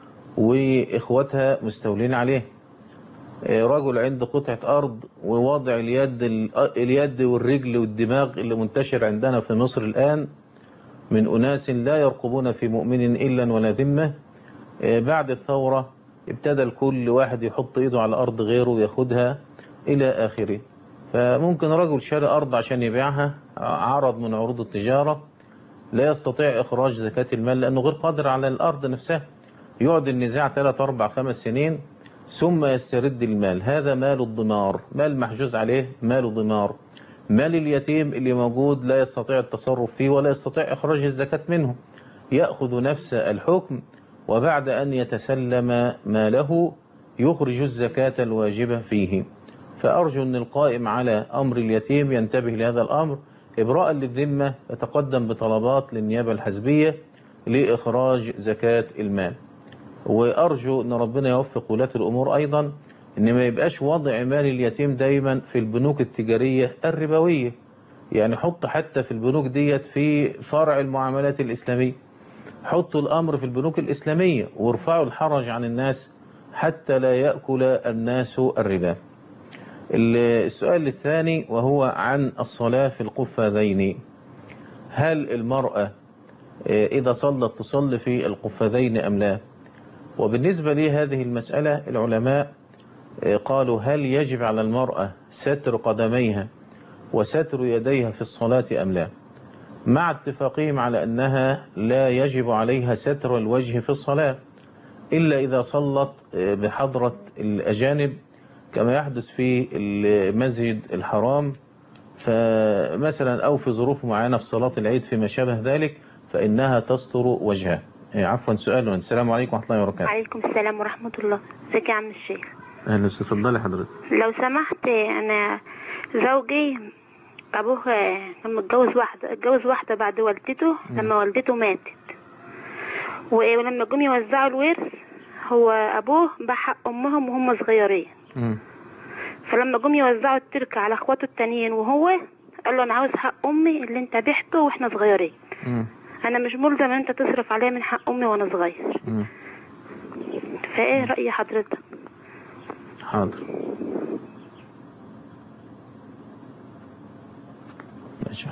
S2: وإخوتها مستولين عليه رجل عنده قطعة أرض ووضع اليد اليد والرجل والدماغ اللي منتشر عندنا في مصر الآن من أناس لا يرقبون في مؤمن إلا ولا ذمة بعد الثورة ابتدى الكل واحد يحط إيده على أرض غيره وياخدها إلى آخره فممكن رجل شاري أرض عشان يبيعها عرض من عروض التجارة لا يستطيع إخراج زكاة المال لأنه غير قادر على الأرض نفسها يقعد النزاع 3 4 5 سنين ثم يسترد المال هذا مال الضمار مال محجوز عليه مال ضمار مال اليتيم اللي موجود لا يستطيع التصرف فيه ولا يستطيع إخراج الزكاة منه يأخذ نفس الحكم وبعد أن يتسلم ماله يخرج الزكاة الواجبة فيه فأرجو أن القائم على أمر اليتيم ينتبه لهذا الأمر إبراء للذمة يتقدم بطلبات للنيابة الحزبية لإخراج زكاة المال وأرجو أن ربنا يوفق ولاة الأمور أيضا أن ما يبقاش وضع مال اليتيم دايما في البنوك التجارية الربوية يعني حط حتى في البنوك ديت في فرع المعاملات الإسلامية حطوا الأمر في البنوك الإسلامية وارفعوا الحرج عن الناس حتى لا يأكل الناس الربا السؤال الثاني وهو عن الصلاة في القفاذين هل المرأة إذا صلت تصلي في القفاذين أم لا وبالنسبة لي هذه المسألة العلماء قالوا هل يجب على المرأة ستر قدميها وستر يديها في الصلاة أم لا مع اتفاقهم على أنها لا يجب عليها ستر الوجه في الصلاة إلا إذا صلت بحضرة الأجانب كما يحدث في المسجد الحرام فمثلا أو في ظروف معينة في صلاة العيد فيما شابه ذلك فإنها تستر وجهها عفوا سؤال السلام عليكم ورحمة الله وبركاته
S11: عليكم السلام ورحمة الله ازيك يا عم الشيخ
S2: أهلا اتفضلي حضرتك
S11: لو سمحت أنا زوجي أبوه لما اتجوز واحدة اتجوز واحدة بعد والدته لما والدته ماتت ولما جم يوزعوا الورث هو أبوه باع حق أمهم وهم صغيرين
S2: مم.
S11: فلما جم يوزعوا التركة على اخواته التانيين وهو قال له انا عاوز حق امي اللي انت بعته واحنا صغيرين
S2: مم.
S11: انا مش ملزم ان انت تصرف عليا من حق امي وانا صغير
S2: مم.
S11: فايه راي حضرتك
S2: حاضر ماشي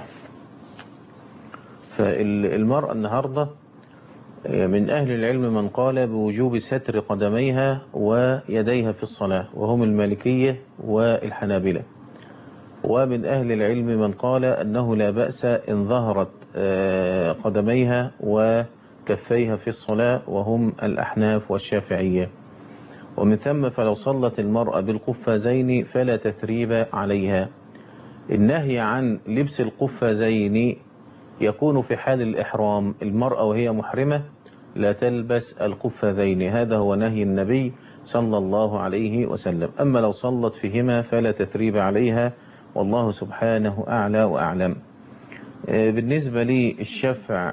S2: فالمرأة النهاردة من أهل العلم من قال بوجوب ستر قدميها ويديها في الصلاة وهم المالكية والحنابلة ومن أهل العلم من قال أنه لا بأس إن ظهرت آه، قدميها وكفيها في الصلاة وهم الأحناف والشافعية ومن ثم فلو صلت المرأة بالقفازين فلا تثريب عليها النهي عن لبس القفازين يكون في حال الإحرام المرأة وهي محرمة لا تلبس القفازين هذا هو نهي النبي صلى الله عليه وسلم أما لو صلت فيهما فلا تثريب عليها والله سبحانه أعلى وأعلم آه، بالنسبة للشفع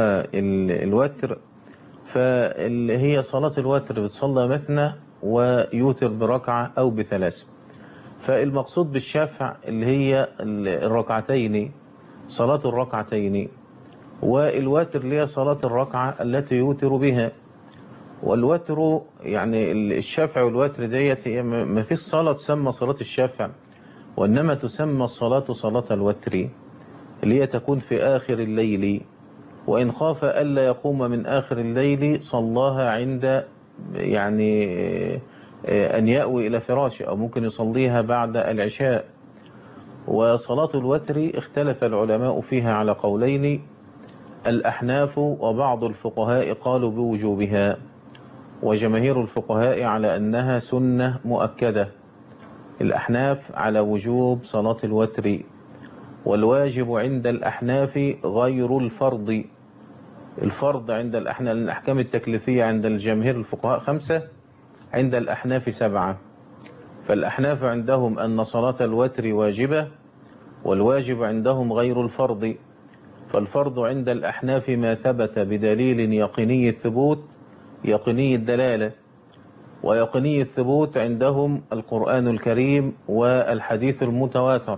S2: والوتر فهي صلاة الوتر بتصلى مثنى ويوتر بركعة أو بثلاث فالمقصود بالشفع اللي هي الركعتين صلاة الركعتين والوتر اللي هي صلاة الركعة التي يوتر بها والوتر يعني الشفع والوتر ديت هي ما فيش صلاة تسمى صلاة الشفع وإنما تسمى الصلاة صلاة الوتر اللي هي تكون في آخر الليل وإن خاف ألا يقوم من آخر الليل صلاها عند يعني أن يأوي إلى فراشه أو ممكن يصليها بعد العشاء وصلاة الوتر اختلف العلماء فيها على قولين الأحناف وبعض الفقهاء قالوا بوجوبها وجماهير الفقهاء على أنها سنة مؤكدة الأحناف على وجوب صلاة الوتر والواجب عند الأحناف غير الفرض الفرض عند الأحناف الأحكام التكليفية عند الجماهير الفقهاء خمسة عند الأحناف سبعة فالأحناف عندهم أن صلاة الوتر واجبة والواجب عندهم غير الفرض فالفرض عند الأحناف ما ثبت بدليل يقيني الثبوت يقيني الدلالة ويقيني الثبوت عندهم القرآن الكريم والحديث المتواتر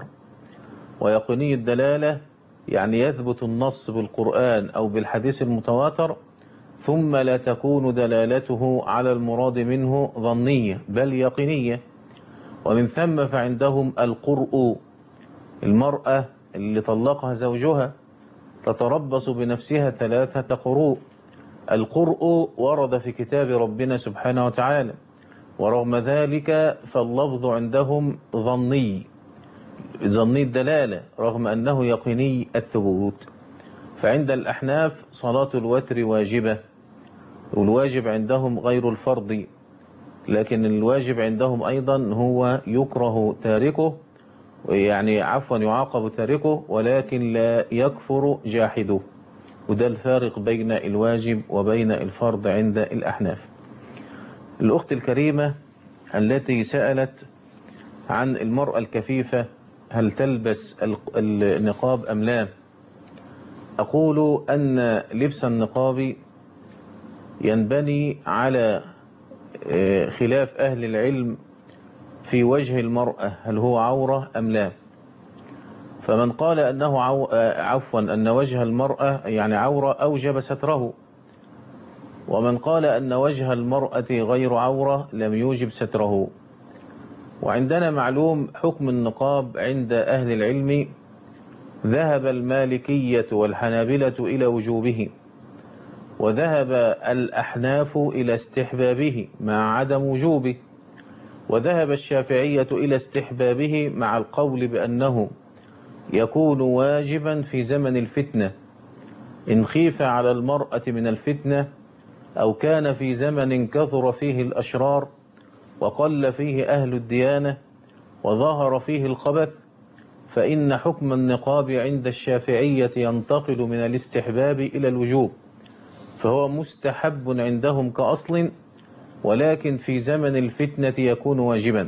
S2: ويقيني الدلالة يعني يثبت النص بالقرآن أو بالحديث المتواتر ثم لا تكون دلالته على المراد منه ظنية بل يقينية ومن ثم فعندهم القرء المرأة اللي طلقها زوجها تتربص بنفسها ثلاثة قروء القرء ورد في كتاب ربنا سبحانه وتعالى ورغم ذلك فاللفظ عندهم ظني ظني الدلالة رغم أنه يقيني الثبوت فعند الأحناف صلاة الوتر واجبة والواجب عندهم غير الفرض لكن الواجب عندهم أيضا هو يكره تاركه يعني عفوا يعاقب تاركه ولكن لا يكفر جاحده وده الفارق بين الواجب وبين الفرض عند الأحناف الأخت الكريمة التي سألت عن المرأة الكفيفة هل تلبس النقاب أم لا أقول أن لبس النقاب ينبني على خلاف أهل العلم في وجه المرأة هل هو عورة أم لا فمن قال أنه عو... عفوا أن وجه المرأة يعني عورة أوجب ستره ومن قال أن وجه المرأة غير عورة لم يوجب ستره وعندنا معلوم حكم النقاب عند أهل العلم ذهب المالكية والحنابلة إلى وجوبه وذهب الأحناف إلى استحبابه مع عدم وجوبه وذهب الشافعية إلى استحبابه مع القول بأنه يكون واجبا في زمن الفتنة إن خيف على المرأة من الفتنة أو كان في زمن كثر فيه الأشرار وقل فيه أهل الديانة وظهر فيه الخبث فإن حكم النقاب عند الشافعية ينتقل من الاستحباب إلى الوجوب فهو مستحب عندهم كأصل ولكن في زمن الفتنة يكون واجبا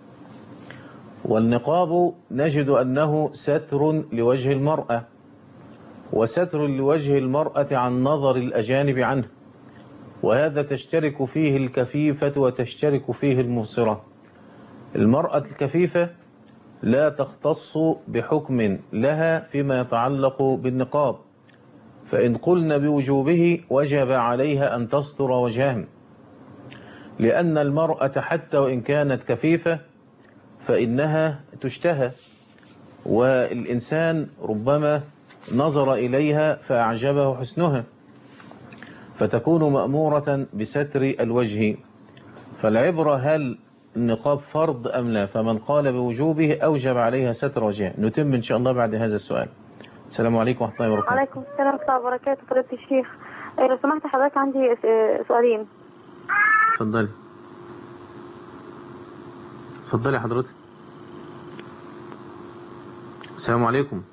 S2: والنقاب نجد أنه ستر لوجه المرأة وستر لوجه المرأة عن نظر الأجانب عنه وهذا تشترك فيه الكفيفة وتشترك فيه المبصرة المرأة الكفيفة لا تختص بحكم لها فيما يتعلق بالنقاب فإن قلنا بوجوبه وجب عليها أن تستر وجهها لأن المرأة حتى وإن كانت كفيفة فإنها تشتهى والإنسان ربما نظر إليها فأعجبه حسنها فتكون مأمورة بستر الوجه فالعبرة هل النقاب فرض أم لا فمن قال بوجوبه أوجب عليها ستر وجهه نتم إن شاء الله بعد هذا السؤال السلام عليكم ورحمة الله وبركاته
S12: وعليكم السلام ورحمة الله وبركاته فضيلة الشيخ إيه، لو سمحت حضرتك عندي س- سؤالين
S2: اتفضلي اتفضلي حضرتك السلام عليكم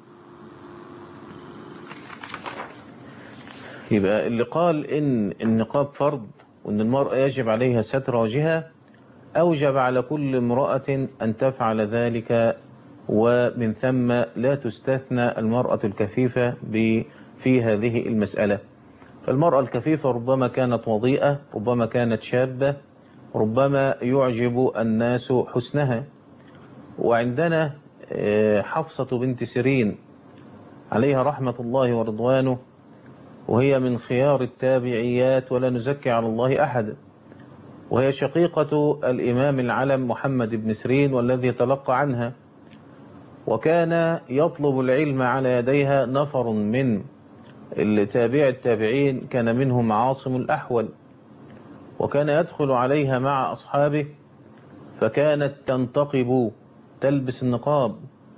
S2: يبقى اللي قال ان النقاب فرض وان المرأة يجب عليها ستر وجهها اوجب على كل امرأة ان تفعل ذلك ومن ثم لا تستثنى المرأة الكفيفة ب- في هذه المسألة فالمرأة الكفيفة ربما كانت وضيئة ربما كانت شابة ربما يعجب الناس حسنها وعندنا آه، حفصة بنت سيرين عليها رحمة الله ورضوانه وهي من خيار التابعيات ولا نزكي على الله أحد وهي شقيقة الإمام العلم محمد بن سيرين والذي تلقى عنها وكان يطلب العلم على يديها نفر من التابع التابعين كان منهم عاصم الأحول وكان يدخل عليها مع أصحابه فكانت تنتقب تلبس النقاب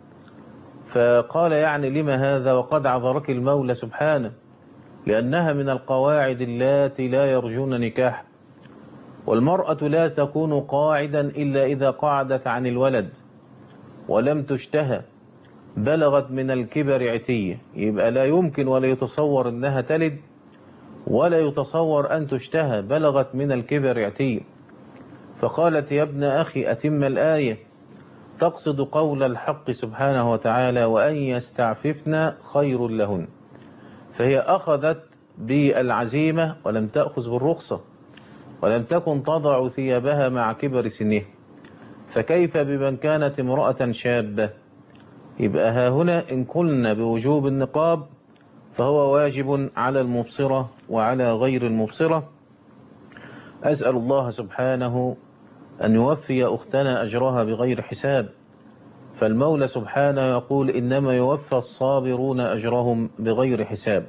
S2: فقال يعني لما هذا وقد عذرك المولى سبحانه لأنها من القواعد اللاتي لا يرجون نكاح والمرأة لا تكون قاعدا إلا إذا قعدت عن الولد ولم تشتهى بلغت من الكبر عتية يبقى لا يمكن ولا يتصور أنها تلد ولا يتصور أن تشتهى بلغت من الكبر عتية فقالت يا ابن أخي أتم الآية تقصد قول الحق سبحانه وتعالى وأن يستعففن خير لهن فهي أخذت بالعزيمة ولم تأخذ بالرخصة ولم تكن تضع ثيابها مع كبر سنها فكيف بمن كانت امرأة شابة يبقى ها هنا إن قلنا بوجوب النقاب فهو واجب على المبصرة وعلى غير المبصرة أسأل الله سبحانه أن يوفي أختنا أجرها بغير حساب فالمولى سبحانه يقول إنما يوفى الصابرون أجرهم بغير حساب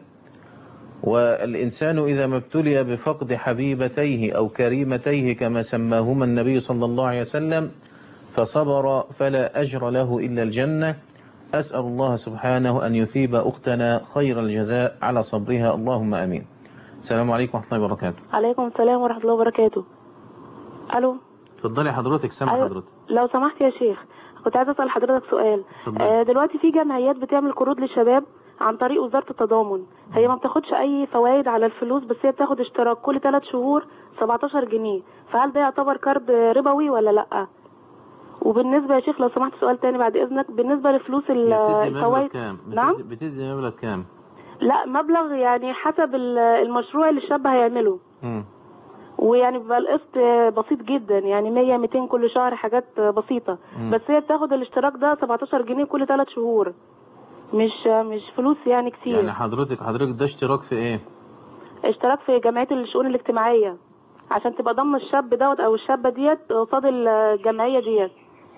S2: والإنسان إذا ما ابتلي بفقد حبيبتيه أو كريمتيه كما سماهما النبي صلى الله عليه وسلم فصبر فلا أجر له إلا الجنة أسأل الله سبحانه أن يثيب أختنا خير الجزاء على صبرها اللهم أمين السلام عليكم ورحمة الله وبركاته
S13: عليكم السلام ورحمة الله وبركاته ألو
S2: اتفضلي حضرتك سامع
S13: أيوة.
S2: حضرتك
S13: لو سمحت يا شيخ كنت عايزة أسأل حضرتك سؤال
S2: اتفضلي.
S13: آه دلوقتي في جمعيات بتعمل قروض للشباب عن طريق وزارة التضامن هي ما بتاخدش أي فوائد على الفلوس بس هي بتاخد اشتراك كل 3 شهور 17 جنيه فهل ده يعتبر كارد ربوي ولا لأ؟ وبالنسبة يا شيخ لو سمحت سؤال تاني بعد إذنك بالنسبة لفلوس ال-
S2: بتدي مبلغ
S13: الفوائد
S2: كام
S13: نعم
S2: بتدي, بتدي مبلغ كام
S13: لا مبلغ يعني حسب ال- المشروع اللي الشاب هيعمله
S2: مم.
S13: ويعني بيبقى القسط بسيط جدا يعني 100 200 كل شهر حاجات بسيطة
S2: مم.
S13: بس هي بتاخد الاشتراك ده 17 جنيه كل 3 شهور مش مش فلوس يعني كتير
S2: يعني حضرتك حضرتك ده اشتراك في ايه
S13: اشتراك في جمعية الشؤون الاجتماعية عشان تبقى ضمن الشاب دوت او الشابة ديت قصاد الجمعية ديت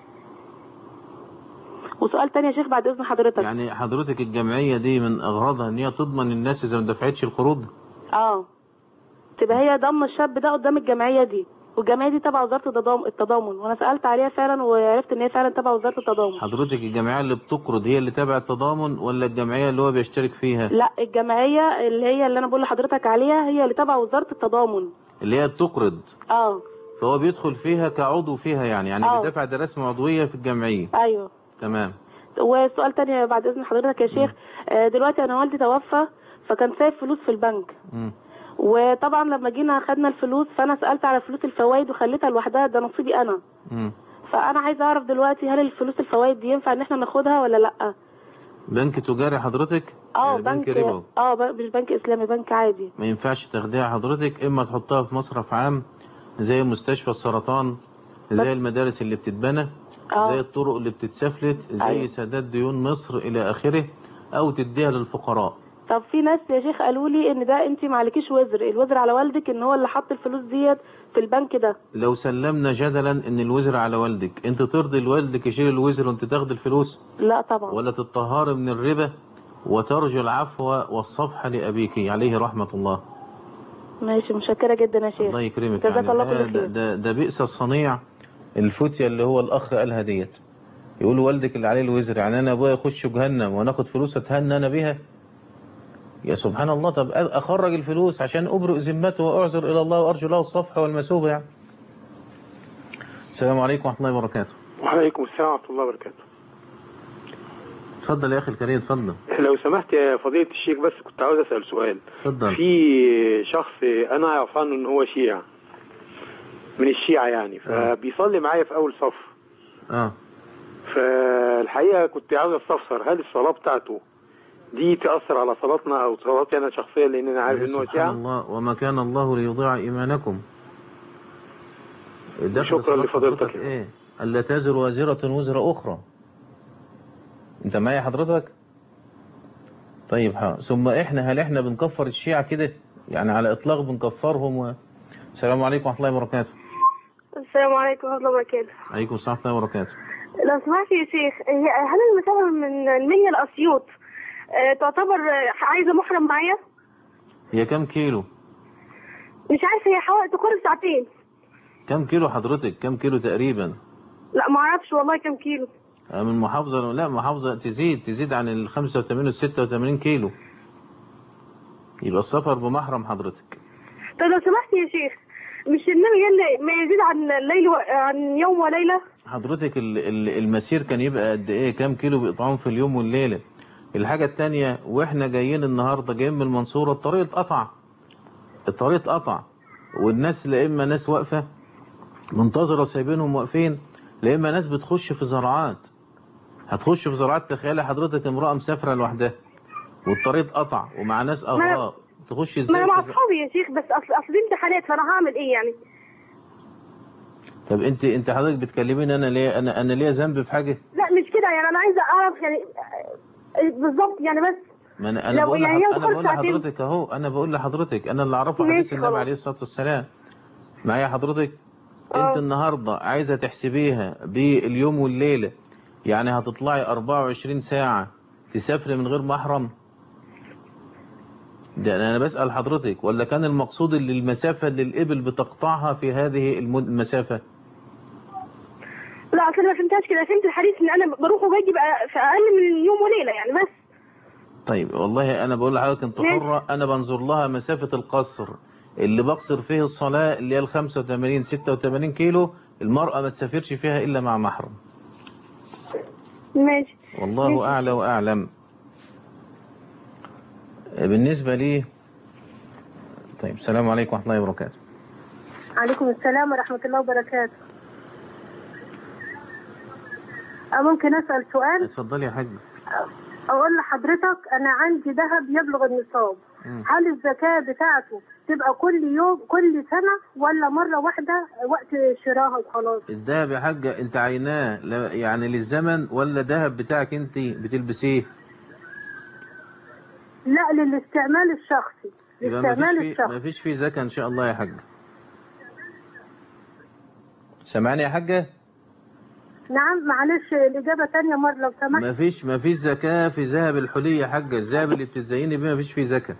S13: وسؤال تاني يا شيخ بعد اذن حضرتك
S2: يعني حضرتك الجمعية دي من أغراضها إن هي تضمن الناس إذا ما دفعتش القروض
S13: اه تبقى هي ضم الشاب ده قدام الجمعية دي والجمعية دي تبع وزارة التضامن التضامن وانا سألت عليها فعلا وعرفت ان هي فعلا تبع وزارة التضامن
S2: حضرتك الجمعية اللي بتقرض هي اللي تابع التضامن ولا الجمعية اللي هو بيشترك فيها
S13: لا الجمعية اللي هي اللي انا بقول لحضرتك عليها هي اللي تبع وزارة التضامن
S2: اللي هي بتقرض
S13: اه
S2: فهو بيدخل فيها كعضو فيها يعني يعني
S13: آه.
S2: بيدفع ده رسم عضوية في الجمعية
S13: ايوه
S2: تمام
S13: وسؤال تاني بعد اذن حضرتك يا شيخ آه، دلوقتي انا والدي توفى فكان سايب فلوس في البنك
S2: مم.
S13: وطبعا لما جينا خدنا الفلوس فانا سالت على فلوس الفوائد وخليتها لوحدها ده نصيبي انا
S2: مم.
S13: فانا عايزه اعرف دلوقتي هل الفلوس الفوائد دي ينفع ان احنا ناخدها ولا لا
S2: بنك تجاري حضرتك
S13: اه
S2: يعني بنك
S13: بنك
S2: ربوي
S13: اه ب- مش بنك اسلامي بنك عادي
S2: ما ينفعش تاخديها حضرتك إما تحطها في مصرف عام زي مستشفى السرطان زي المدارس اللي بتتبنى
S13: آه.
S2: زي الطرق اللي بتتسفلت زي
S13: أيوة.
S2: سداد ديون مصر إلى آخره أو تديها للفقراء
S13: طب في ناس يا شيخ قالوا لي ان ده انت معلكيش وزر الوزر على والدك ان هو اللي حط الفلوس ديت في البنك ده
S2: لو سلمنا جدلا ان الوزر على والدك انت ترضي لوالدك يشيل الوزر وانت تاخد الفلوس
S13: لا طبعا
S2: ولا تطهر من الربا وترجو العفو والصفح لأبيك عليه رحمة الله
S13: ماشي متشكره جدا يا شيخ
S2: الله يكرمك
S13: جزاك
S2: يعني
S13: الله
S2: ده,
S13: كل
S2: ده,
S13: خير
S2: ده, ده بئس الصنيع الفتية اللي هو الأخ قالها ديت يقول والدك اللي عليه الوزر يعني أنا أبويا يخش جهنم وناخد فلوس أتهنى أنا بيها يا سبحان الله طب أخرج الفلوس عشان أبرئ ذمته وأعذر إلى الله وأرجو له الصفح والمثوبة يعني السلام عليكم ورحمة الله وبركاته
S14: وعليكم السلام ورحمة الله وبركاته
S2: اتفضل يا أخي الكريم اتفضل
S14: لو سمحت يا فضيلة الشيخ بس كنت عاوز أسأل سؤال
S2: اتفضل
S14: في شخص أنا أعرف عنه إن هو شيعي من الشيعة يعني فبيصلي معايا في أول صف
S2: اه
S14: فالحقيقة كنت عاوز استفسر هل الصلاة بتاعته دي تأثر على صلاتنا أو صلاتي أنا شخصيا لأن أنا عارف إن هو
S2: سبحان
S14: شيعة
S2: الله وما كان الله ليضيع إيمانكم دخل
S14: شكرا
S2: صلاة
S14: لفضيلتك.
S2: حضرتك إيه ألا تزر وازرة وزر أخرى أنت معايا حضرتك طيب ها ثم إحنا هل إحنا بنكفر الشيعة كده يعني على إطلاق بنكفرهم و... السلام عليكم ورحمة الله وبركاته
S15: السلام عليكم ورحمة الله وبركاته
S2: عليكم السلام ورحمة الله وبركاته
S15: لو سمحت يا شيخ هي هل المسافة من المنيا لأسيوط آه، تعتبر آه، عايزة محرم معايا؟
S2: هي كم كيلو
S15: مش عارفة هي حوالي تقارب ساعتين
S2: كم كيلو حضرتك كم كيلو تقريبا
S15: لا ما اعرفش والله كم كيلو
S2: آه، من محافظة لا محافظة تزيد تزيد عن ال 85 وال 86 كيلو يبقى السفر بمحرم حضرتك
S15: طب لو سمحت يا شيخ مش النبي قال ما يزيد عن الليل و... عن يوم وليلة
S2: حضرتك ال- ال- المسير كان يبقى قد ايه كام كيلو بيقطعهم في اليوم والليلة الحاجة التانية واحنا جايين النهاردة جايين من المنصورة الطريق اتقطع الطريق اتقطع والناس لا اما ناس واقفة منتظرة سايبينهم واقفين لا اما ناس بتخش في زراعات هتخش في زراعات تخيلي حضرتك امرأة مسافرة لوحدها والطريق اتقطع ومع ناس اغراب تخش
S15: ما
S2: ازاي
S15: انا مع
S2: في ز-
S15: اصحابي يا شيخ بس اصل اصل دي امتحانات فانا هعمل ايه يعني
S2: طب انت انت حضرتك بتكلميني انا ليه انا انا ليا ذنب في حاجة
S15: لا مش كده يعني انا عايزه اعرف يعني آه، بالظبط يعني بس
S2: ما انا انا
S15: لو
S2: بقول
S15: يعني
S2: لح-
S15: هي
S2: انا بقول
S15: ساعتين.
S2: لحضرتك اهو انا بقول لحضرتك انا اللي اعرفه
S15: ماشي
S2: حديث النبي
S15: خلاص.
S2: عليه الصلاه والسلام معايا حضرتك انت النهارده عايزه تحسبيها باليوم والليله يعني هتطلعي 24 ساعه تسافري من غير محرم ده انا بسال حضرتك ولا كان المقصود اللي المسافه اللي الابل بتقطعها في هذه المد- المسافه
S15: لا اصل أنا ما فهمتهاش كده فهمت الحديث ان انا بروح وباجي بقى في اقل من يوم وليله يعني بس
S2: طيب والله انا بقول لحضرتك انت حرة انا بنظر لها مسافة القصر اللي بقصر فيه الصلاة اللي هي ال 85 86 كيلو المرأة ما تسافرش فيها الا مع محرم
S15: ماشي
S2: والله اعلى واعلم بالنسبة لي طيب السلام عليكم ورحمة الله وبركاته
S16: عليكم السلام ورحمة الله وبركاته أه ممكن أسأل سؤال
S2: اتفضلي يا حاج
S16: أقول لحضرتك أنا عندي ذهب يبلغ النصاب
S2: مم.
S16: هل الزكاة بتاعته تبقى كل يوم كل سنة ولا مرة واحدة وقت شراها وخلاص
S2: الذهب يا حاجة انت عيناه لا- يعني للزمن ولا ذهب بتاعك انت بتلبسيه
S16: لا للاستعمال الشخصي
S2: يبقى ما
S16: للاستعمال
S2: فيش فيه
S16: الشخصي
S2: ما فيش فيه زكاة ان شاء الله يا حاج سامعني يا حاجة
S16: نعم معلش الإجابة تانية مرة لو سمحت
S2: ما فيش ما فيش زكاة في ذهب الحلي يا حاجة الذهب اللي بتتزيني بيه ما فيش فيه زكاة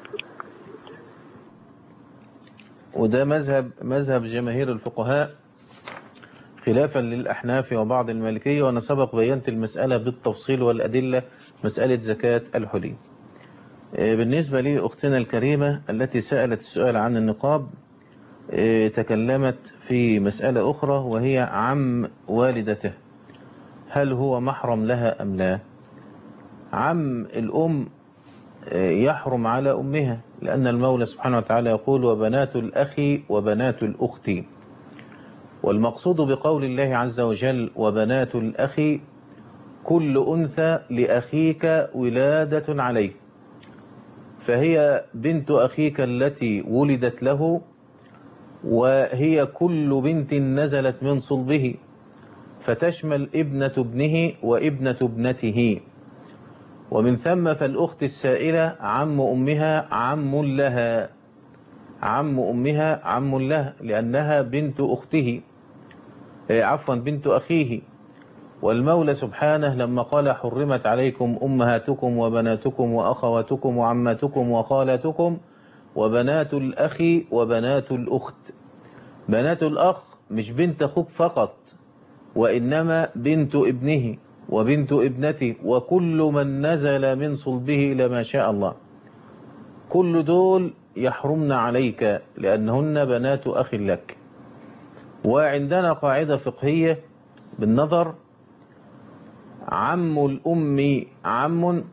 S2: وده مذهب مذهب جماهير الفقهاء خلافا للأحناف وبعض المالكية وأنا سبق بينت المسألة بالتفصيل والأدلة مسألة زكاة الحلي آه، بالنسبة لي أختنا الكريمة التي سألت السؤال عن النقاب آه، تكلمت في مسألة أخرى وهي عم والدته هل هو محرم لها أم لا عم الأم آه، يحرم على أمها لأن المولى سبحانه وتعالى يقول وبنات الأخ وبنات الأخت والمقصود بقول الله عز وجل وبنات الأخ كل أنثى لأخيك ولادة عليه فهي بنت أخيك التي ولدت له وهي كل بنت نزلت من صلبه فتشمل ابنة ابنه وابنة ابنته ومن ثم فالأخت السائلة عم أمها عم لها عم أمها عم لها لأنها بنت أخته عفوا بنت أخيه والمولى سبحانه لما قال حرمت عليكم أمهاتكم وبناتكم وأخواتكم وعماتكم وخالاتكم وبنات الأخ وبنات الأخت بنات الأخ مش بنت أخوك فقط وإنما بنت ابنه وبنت ابنته وكل من نزل من صلبه إلى ما شاء الله كل دول يحرمن عليك لأنهن بنات أخ لك وعندنا قاعدة فقهية بالنظر عم الأم عم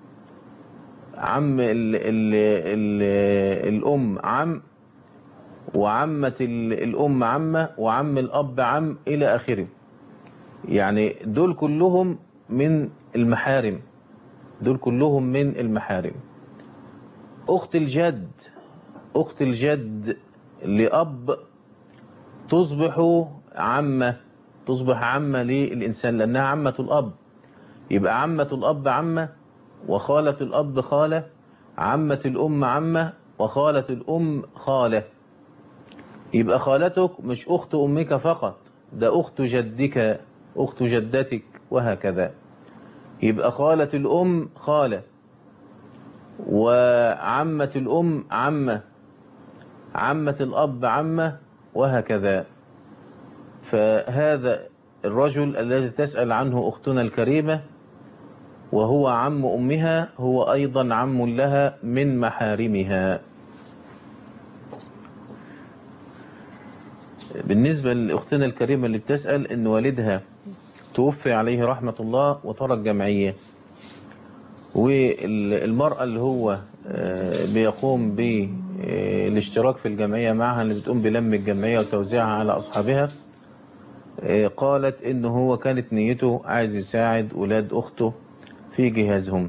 S2: عم ال ال ال الأم عم وعمة الأم عمة وعم الأب عم إلى آخره يعني دول كلهم من المحارم دول كلهم من المحارم أخت الجد أخت الجد لأب تصبح عمة تصبح عمة للإنسان لأنها عمة الأب يبقى عمة الأب عمة وخالة الأب خالة عمة الأم عمة وخالة الأم خالة يبقى خالتك مش أخت أمك فقط ده أخت جدك أخت جدتك وهكذا يبقى خالة الأم خالة وعمة الأم عمة عمة الأب عمة وهكذا فهذا الرجل الذي تسأل عنه أختنا الكريمة وهو عم أمها هو أيضا عم لها من محارمها بالنسبة لأختنا الكريمة اللي بتسأل أن والدها توفي عليه رحمة الله وترك جمعية والمرأة اللي هو بيقوم بالاشتراك في الجمعية معها اللي بتقوم بلم الجمعية وتوزيعها على أصحابها قالت إنه هو كانت نيته عايز يساعد أولاد أخته في جهازهم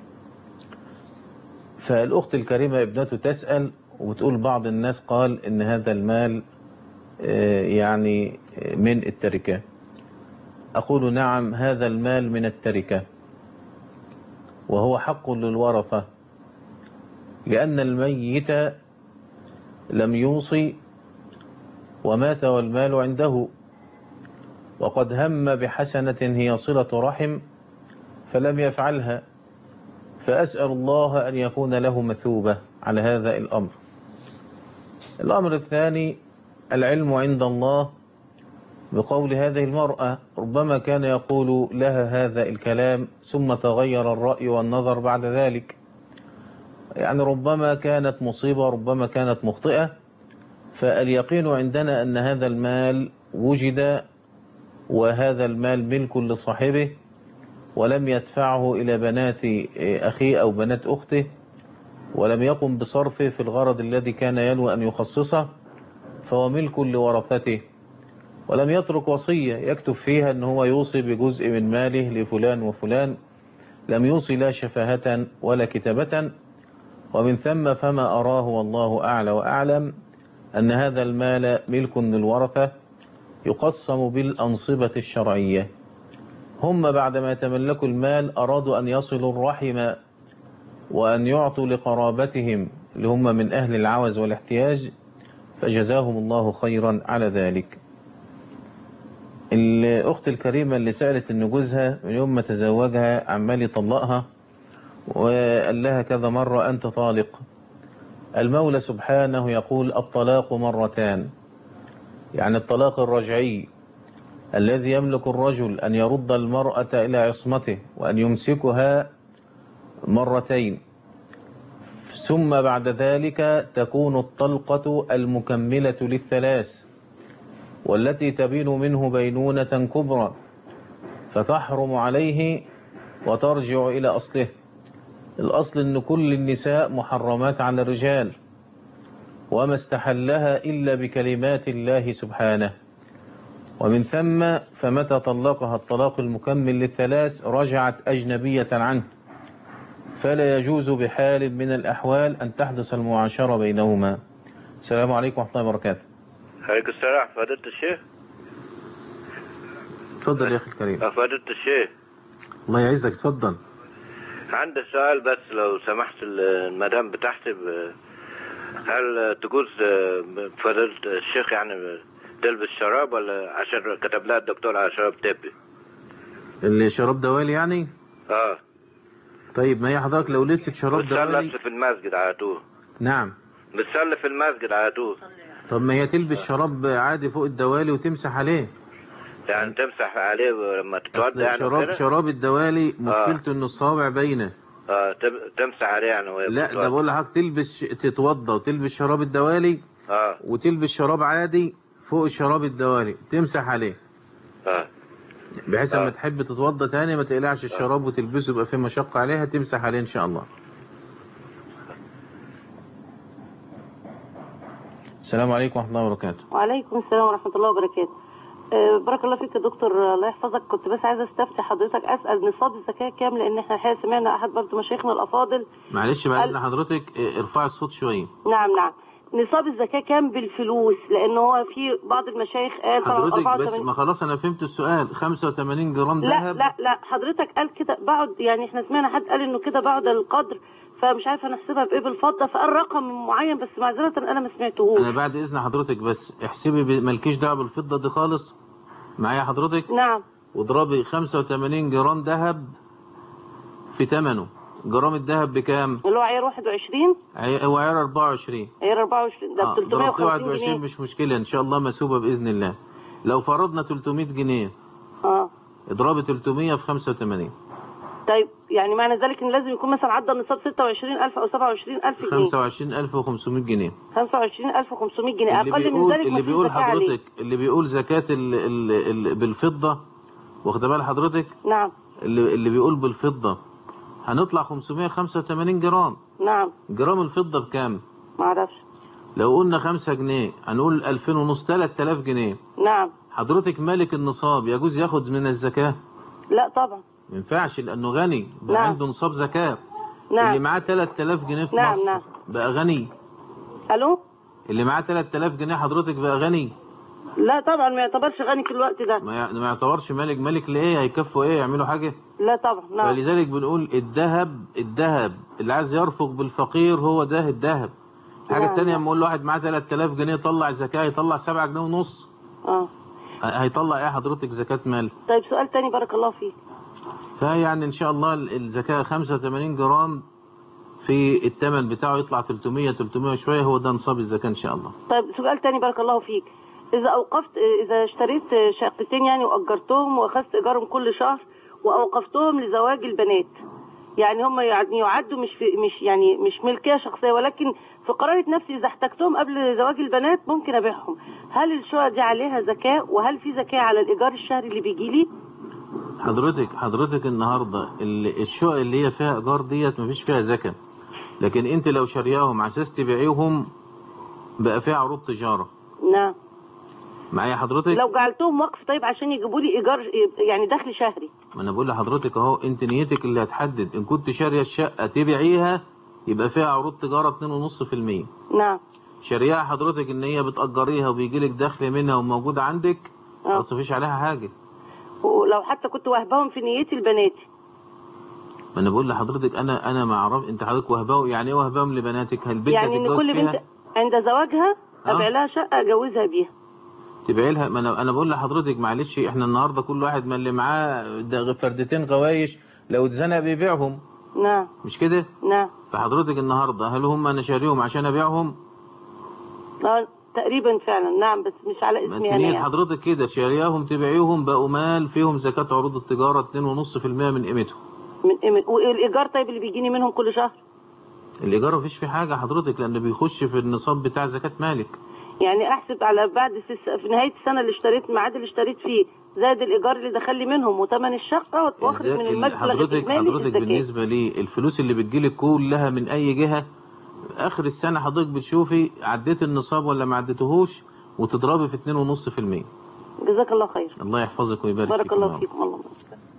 S2: فالأخت الكريمة ابنته تسأل وتقول بعض الناس قال إن هذا المال يعني من التركة أقول نعم هذا المال من التركة وهو حق للورثة لأن الميت لم يوصي ومات والمال عنده وقد هم بحسنة هي صلة رحم فلم يفعلها فأسأل الله أن يكون له مثوبة على هذا الأمر الأمر الثاني العلم عند الله بقول هذه المرأة ربما كان يقول لها هذا الكلام ثم تغير الرأي والنظر بعد ذلك يعني ربما كانت مصيبة ربما كانت مخطئة فاليقين عندنا أن هذا المال وجد وهذا المال ملك لصاحبه ولم يدفعه إلى بنات أخيه أو بنات أخته ولم يقم بصرفه في الغرض الذي كان ينوى أن يخصصه فهو ملك لورثته ولم يترك وصية يكتب فيها أنه هو يوصي بجزء من ماله لفلان وفلان لم يوصي لا شفاهة ولا كتابة ومن ثم فما أراه والله أعلى وأعلم أن هذا المال ملك للورثة يقسم بالأنصبة الشرعية هم بعدما يتملكوا المال أرادوا أن يصلوا الرحم وأن يعطوا لقرابتهم اللي هم من أهل العوز والاحتياج فجزاهم الله خيرا على ذلك الأخت الكريمة اللي سألت أن جوزها من يوم ما تزوجها عمال يطلقها وقال لها كذا مرة أنت طالق المولى سبحانه يقول الطلاق مرتان يعني الطلاق الرجعي الذي يملك الرجل أن يرد المرأة إلى عصمته وأن يمسكها مرتين ثم بعد ذلك تكون الطلقة المكملة للثلاث والتي تبين منه بينونة كبرى فتحرم عليه وترجع إلى أصله الأصل أن كل النساء محرمات على الرجال وما استحلها إلا بكلمات الله سبحانه ومن ثم فمتى طلقها الطلاق المكمل للثلاث رجعت أجنبية عنه فلا يجوز بحال من الأحوال أن تحدث المعاشرة بينهما السلام عليكم ورحمة الله وبركاته
S17: عليكم السلام فضيلة الشيخ
S2: اتفضل يا اخي الكريم
S17: فضيلة الشيخ
S2: الله يعزك اتفضل
S17: عندي سؤال بس لو سمحت المدام بتاعتي ب- هل تجوز فضيلة الشيخ يعني تلبس شراب ولا عشان كتب لها الدكتور على شراب طبي
S2: اللي شراب دوالي يعني
S17: اه
S2: طيب ما هي حضرتك لو لبست شراب
S17: بتصلي
S2: دوالي
S17: بس في المسجد على طول
S2: نعم
S17: بتصلي في المسجد على طول
S2: طب ما هي تلبس شراب عادي فوق الدوالي وتمسح عليه
S17: يعني تمسح عليه لما تتوضى
S2: أصل
S17: يعني
S2: شراب
S17: وكده؟
S2: شراب الدوالي مشكلته ان الصوابع باينه
S17: اه تم- تمسح عليه يعني وهي
S2: لا
S17: بتتوضى.
S2: ده بقول لحضرتك تلبس تتوضى وتلبس شراب الدوالي
S17: اه
S2: وتلبس شراب عادي فوق شراب الدوالي تمسح عليه
S17: اه
S2: بحيث لما تحب تتوضى تاني ما تقلعش الشراب وتلبسه يبقى فيه مشقة عليها تمسح عليه ان شاء الله السلام عليكم ورحمة الله وبركاته
S18: وعليكم السلام ورحمة الله وبركاته آه، بارك الله فيك يا دكتور آه، الله يحفظك كنت بس عايزة استفتي حضرتك أسأل نصاب الزكاة كام لأن احنا الحقيقة سمعنا أحد برضه مشايخنا الأفاضل
S2: معلش بعد اذن حضرتك اه، ارفعي الصوت شوية
S18: نعم نعم نصاب الزكاة كام بالفلوس لأن هو في بعض المشايخ قال طبعا
S2: حضرتك بس
S18: 84
S2: ما خلاص انا فهمت السؤال 85 جرام
S18: لا
S2: ذهب
S18: لا لا حضرتك قال كده بعد يعني احنا سمعنا حد قال انه كده بعد القدر فمش عارفه نحسبها بايه بالفضه فقال رقم معين بس معذره انا ما سمعتهوش
S2: انا بعد اذن حضرتك بس احسبي ب- مالكيش دعوه بالفضه دي خالص معايا حضرتك
S18: نعم
S2: واضربي 85 جرام ذهب في ثمنه جرام الذهب بكام
S18: اللي هو عيار 21
S2: عي- هو عيار 24
S18: عيار 24 ده ب
S2: اه ضربتيه
S18: 350
S2: 21
S18: جنيه
S2: مش مشكله ان شاء الله مسوبه باذن الله لو فرضنا 300 جنيه
S18: اه
S2: اضربي 300 في 85
S18: طيب يعني معنى ذلك ان لازم يكون مثلا عدى النصاب 26000 او 27000 جنيه
S2: 25500 جنيه
S18: 25500 جنيه
S2: اللي
S18: اقل من
S2: بيقول
S18: ذلك
S2: اللي
S18: مفيش
S2: بيقول
S18: زكاة عليه.
S2: حضرتك اللي بيقول زكاه ال ال ال بالفضه واخد بال حضرتك
S18: نعم
S2: اللي اللي بيقول بالفضة هنطلع 585 جرام
S18: نعم
S2: جرام الفضة بكام
S18: ما اعرفش
S2: لو قلنا 5 جنيه هنقول 2000 ونص 3000 جنيه
S18: نعم
S2: حضرتك مالك النصاب يجوز ياخد من الزكاة
S18: لا طبعا
S2: ما ينفعش لانه غني بقى
S18: نعم.
S2: عنده نصاب زكاة
S18: نعم.
S2: اللي معاه 3000 جنيه في
S18: نعم،
S2: مصر
S18: نعم.
S2: بقى غني
S18: الو
S2: اللي معاه 3000 جنيه حضرتك بقى غني
S18: لا طبعا ما يعتبرش غني في الوقت ده
S2: ما يع- ما يعتبرش مالك مالك لايه هيكفوا ايه يعملوا حاجة
S18: لا طبعا نعم
S2: فلذلك بنقول الذهب الذهب اللي عايز يرفق بالفقير هو ده الذهب الحاجة
S18: نعم،
S2: التانية لما اقول لواحد معاه 3000 جنيه يطلع زكاة يطلع 7 جنيه ونص
S18: اه
S2: هيطلع ايه حضرتك زكاة مال
S18: طيب سؤال تاني بارك الله فيك
S2: فيعني ان شاء الله ال- الزكاة 85 جرام في الثمن بتاعه يطلع 300 300 وشوية هو ده نصاب الزكاة ان شاء الله
S18: طيب سؤال تاني بارك الله فيك اذا اوقفت اذا اشتريت شقتين يعني واجرتهم واخذت ايجارهم كل شهر واوقفتهم لزواج البنات يعني هم يعني يعدوا مش في مش يعني مش ملكيه شخصيه ولكن في قرارة نفسي اذا احتجتهم قبل زواج البنات ممكن ابيعهم هل الشقق دي عليها زكاه وهل في زكاه على الايجار الشهري اللي بيجي لي
S2: حضرتك حضرتك النهاردة ال- الشقق اللي هي فيها ايجار ديت مفيش فيها زكاة لكن انت لو شارياهم على اساس تبيعيهم بقى فيها عروض تجارة
S18: نعم
S2: معايا حضرتك
S18: لو جعلتهم وقف طيب عشان يجيبوا لي ايجار يعني دخل شهري
S2: ما انا بقول لحضرتك اهو انت نيتك اللي هتحدد ان كنت شاريه الشقه تبيعيها يبقى فيها عروض تجاره 2.5%
S18: نعم
S2: شاريها حضرتك ان هي بتاجريها وبيجي لك دخل منها وموجوده عندك خلاص مفيش عليها حاجه
S18: ولو حتى كنت وهبهم في نيتي لبناتي
S2: ما انا بقول لحضرتك انا انا ما اعرف انت حضرتك وهباهم يعني ايه وهباهم لبناتك هل بنتك
S18: يعني ان
S2: هتتجوز
S18: كل
S2: فيها
S18: بنت عند زواجها
S2: آه.
S18: ابيع لها شقه اجوزها بيها
S2: تبيعي لها ما انا انا بقول لحضرتك معلش احنا النهارده كل واحد من اللي معاه ده فردتين غوايش لو اتزنق بيبيعهم
S18: نعم
S2: مش كده
S18: نعم
S2: فحضرتك النهارده هل هم انا شاريهم عشان ابيعهم
S18: اه تقريبا فعلا نعم بس مش على
S2: ما
S18: اسمي
S2: انت
S18: انا
S2: نية
S18: يعني.
S2: حضرتك كده شارياهم تبيعيهم بقوا مال فيهم زكاة عروض التجارة 2.5% من قيمتهم
S18: من من والايجار طيب اللي بيجيني منهم كل شهر
S2: الإيجار مفيش فيه حاجة حضرتك لأن بيخش في النصاب بتاع زكاة مالك
S18: يعني احسب على بعد سس- في نهايه السنه اللي اشتريت الميعاد اللي اشتريت فيه زائد الايجار اللي دخل لي منهم وثمن الشقه واخرج من
S2: ال-
S18: المبلغ
S2: حضرتك
S18: الاجمالي
S2: حضرتك
S18: الزكاه
S2: بالنسبة لي الفلوس اللي بتجيلك كلها من أي جهة آخر السنة حضرتك بتشوفي عديت النصاب ولا ما عديتهوش وتضربي في 2.5%
S18: جزاك الله خير
S2: الله يحفظك ويبارك
S18: بارك
S2: فيك يا
S18: الله
S2: رب.
S18: فيكم الله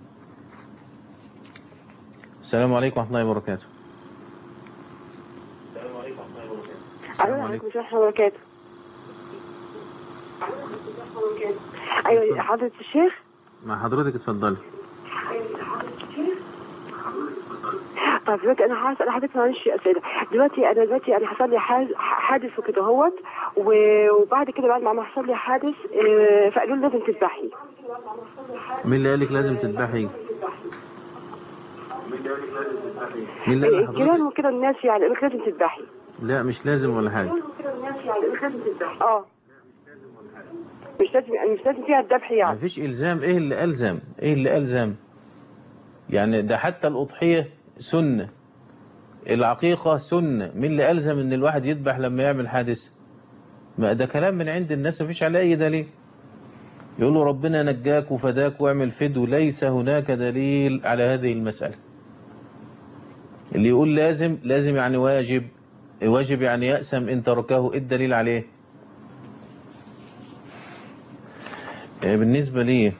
S2: السلام عليكم ورحمة الله وبركاته
S19: الو عليكم السلام ورحمه الله وبركاته ايوه حضرة الشيخ
S2: مع حضرتك اتفضلي
S19: طب دلوقتي انا هسال حضرتك معلش اسئله دلوقتي انا دلوقتي انا حصل لي حاز- حادث وكده اهوت و- وبعد كده بعد ما حصل لي حادث آه، فقالوا لي لازم تذبحي
S2: مين اللي قالك لازم تذبحي مين اللي قال لحضرتك
S19: الجيران وكده الناس يعني قالوا لك لازم تذبحي
S2: لا مش لازم ولا حاجة
S19: اه مش لازم يعني مش لازم فيها الذبح يعني
S2: مفيش إلزام إيه اللي ألزم إيه اللي ألزم يعني ده حتى الأضحية سنة العقيقة سنة مين اللي ألزم إن الواحد يذبح لما يعمل حادث ما ده كلام من عند الناس مفيش عليه أي دليل يقولوا ربنا نجاك وفداك واعمل فدو ليس هناك دليل على هذه المسألة اللي يقول لازم لازم يعني واجب واجب يعني يأسم إن تركه إيه الدليل عليه آه، بالنسبة لي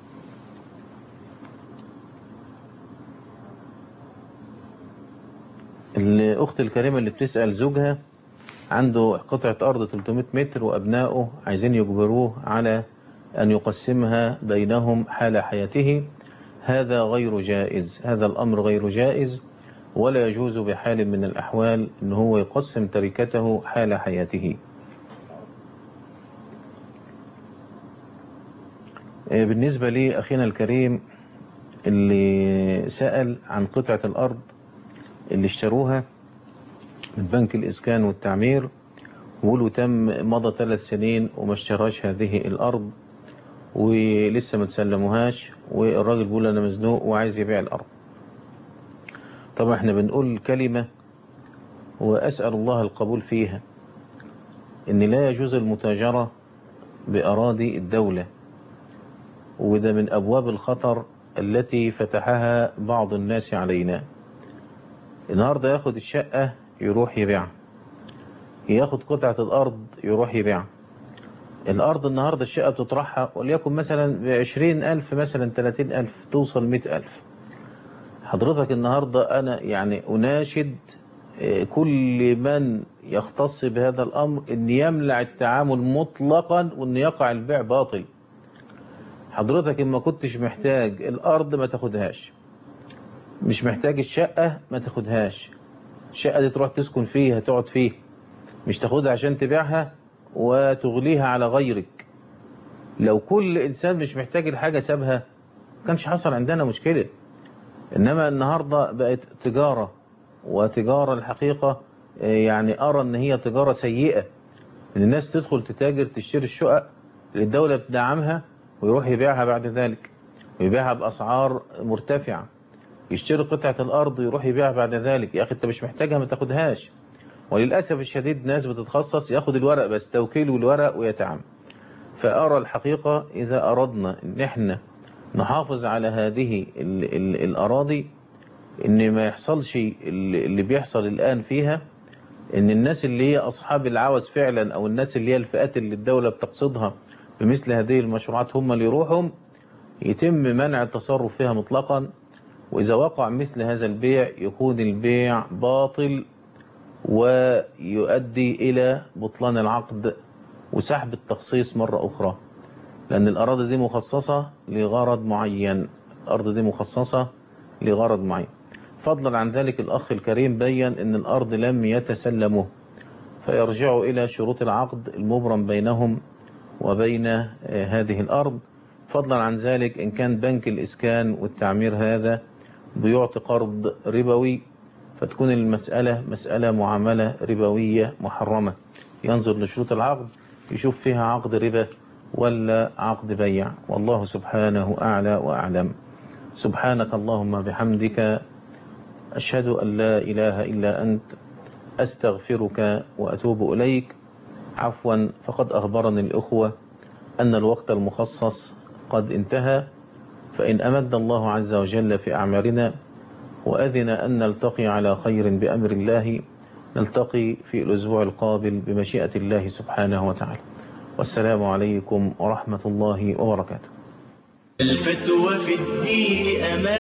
S2: الأخت الكريمة اللي بتسأل زوجها عنده قطعة أرض 300 متر وأبنائه عايزين يجبروه على أن يقسمها بينهم حال حياته هذا غير جائز هذا الأمر غير جائز ولا يجوز بحال من الأحوال أن هو يقسم تركته حال حياته آه، بالنسبة لي أخينا الكريم اللي سأل عن قطعة الأرض اللي اشتروها من بنك الإسكان والتعمير وقولوا تم مضى ثلاث سنين وما اشتراش هذه الأرض ولسه ما تسلموهاش والراجل بيقول أنا مزنوق وعايز يبيع الأرض طبعا احنا بنقول كلمة وأسأل الله القبول فيها إن لا يجوز المتاجرة بأراضي الدولة وده من أبواب الخطر التي فتحها بعض الناس علينا النهاردة ياخد الشقة يروح يبيعها ياخد قطعة الأرض يروح يبيعها الأرض النهاردة الشقة بتطرحها وليكن مثلا بعشرين ألف مثلا تلاتين ألف توصل مئة ألف حضرتك النهاردة أنا يعني أناشد آه، كل من يختص بهذا الأمر أن يملع التعامل مطلقا وأن يقع البيع باطل حضرتك إما كنتش محتاج الأرض ما تاخدهاش مش محتاج الشقة ما تاخدهاش الشقة دي تروح تسكن فيها تقعد فيها مش تاخدها عشان تبيعها وتغليها على غيرك لو كل إنسان مش محتاج الحاجة سابها كانش حصل عندنا مشكلة إنما النهاردة بقت تجارة وتجارة الحقيقة آه، يعني أرى أن هي تجارة سيئة إن الناس تدخل تتاجر تشتري الشقق اللي الدولة بتدعمها ويروح يبيعها بعد ذلك ويبيعها بأسعار مرتفعة يشتري قطعة الأرض ويروح يبيعها بعد ذلك يا أخي أنت مش محتاجها ما تاخدهاش وللأسف الشديد ناس بتتخصص ياخد الورق بس توكيل والورق ويتعامل فأرى الحقيقة إذا أردنا إن إحنا نحافظ على هذه ال ال الأراضي إن ما يحصلش اللي اللي بيحصل الآن فيها إن الناس اللي هي أصحاب العوز فعلا أو الناس اللي هي الفئات اللي الدولة بتقصدها بمثل هذه المشروعات هم اللي يروحهم يتم منع التصرف فيها مطلقا وإذا وقع مثل هذا البيع يكون البيع باطل ويؤدي إلى بطلان العقد وسحب التخصيص مرة أخرى لأن الأراضي دي مخصصة لغرض معين الأرض دي مخصصة لغرض معين فضلا عن ذلك الأخ الكريم بين أن الأرض لم يتسلمه فيرجع إلى شروط العقد المبرم بينهم وبين آه، هذه الأرض فضلا عن ذلك إن كان بنك الإسكان والتعمير هذا بيعطي قرض ربوي فتكون المسألة مسألة معاملة ربوية محرمة ينظر لشروط العقد يشوف فيها عقد ربا ولا عقد بيع والله سبحانه أعلى وأعلم سبحانك اللهم بحمدك أشهد أن لا إله إلا أنت أستغفرك وأتوب إليك عفوا فقد أخبرني الأخوة أن الوقت المخصص قد انتهى فإن أمد الله عز وجل في أعمارنا وأذن أن نلتقي على خير بأمر الله نلتقي في الأسبوع القابل بمشيئة الله سبحانه وتعالى والسلام عليكم ورحمة الله وبركاته
S1: الفتوى في الدين أمان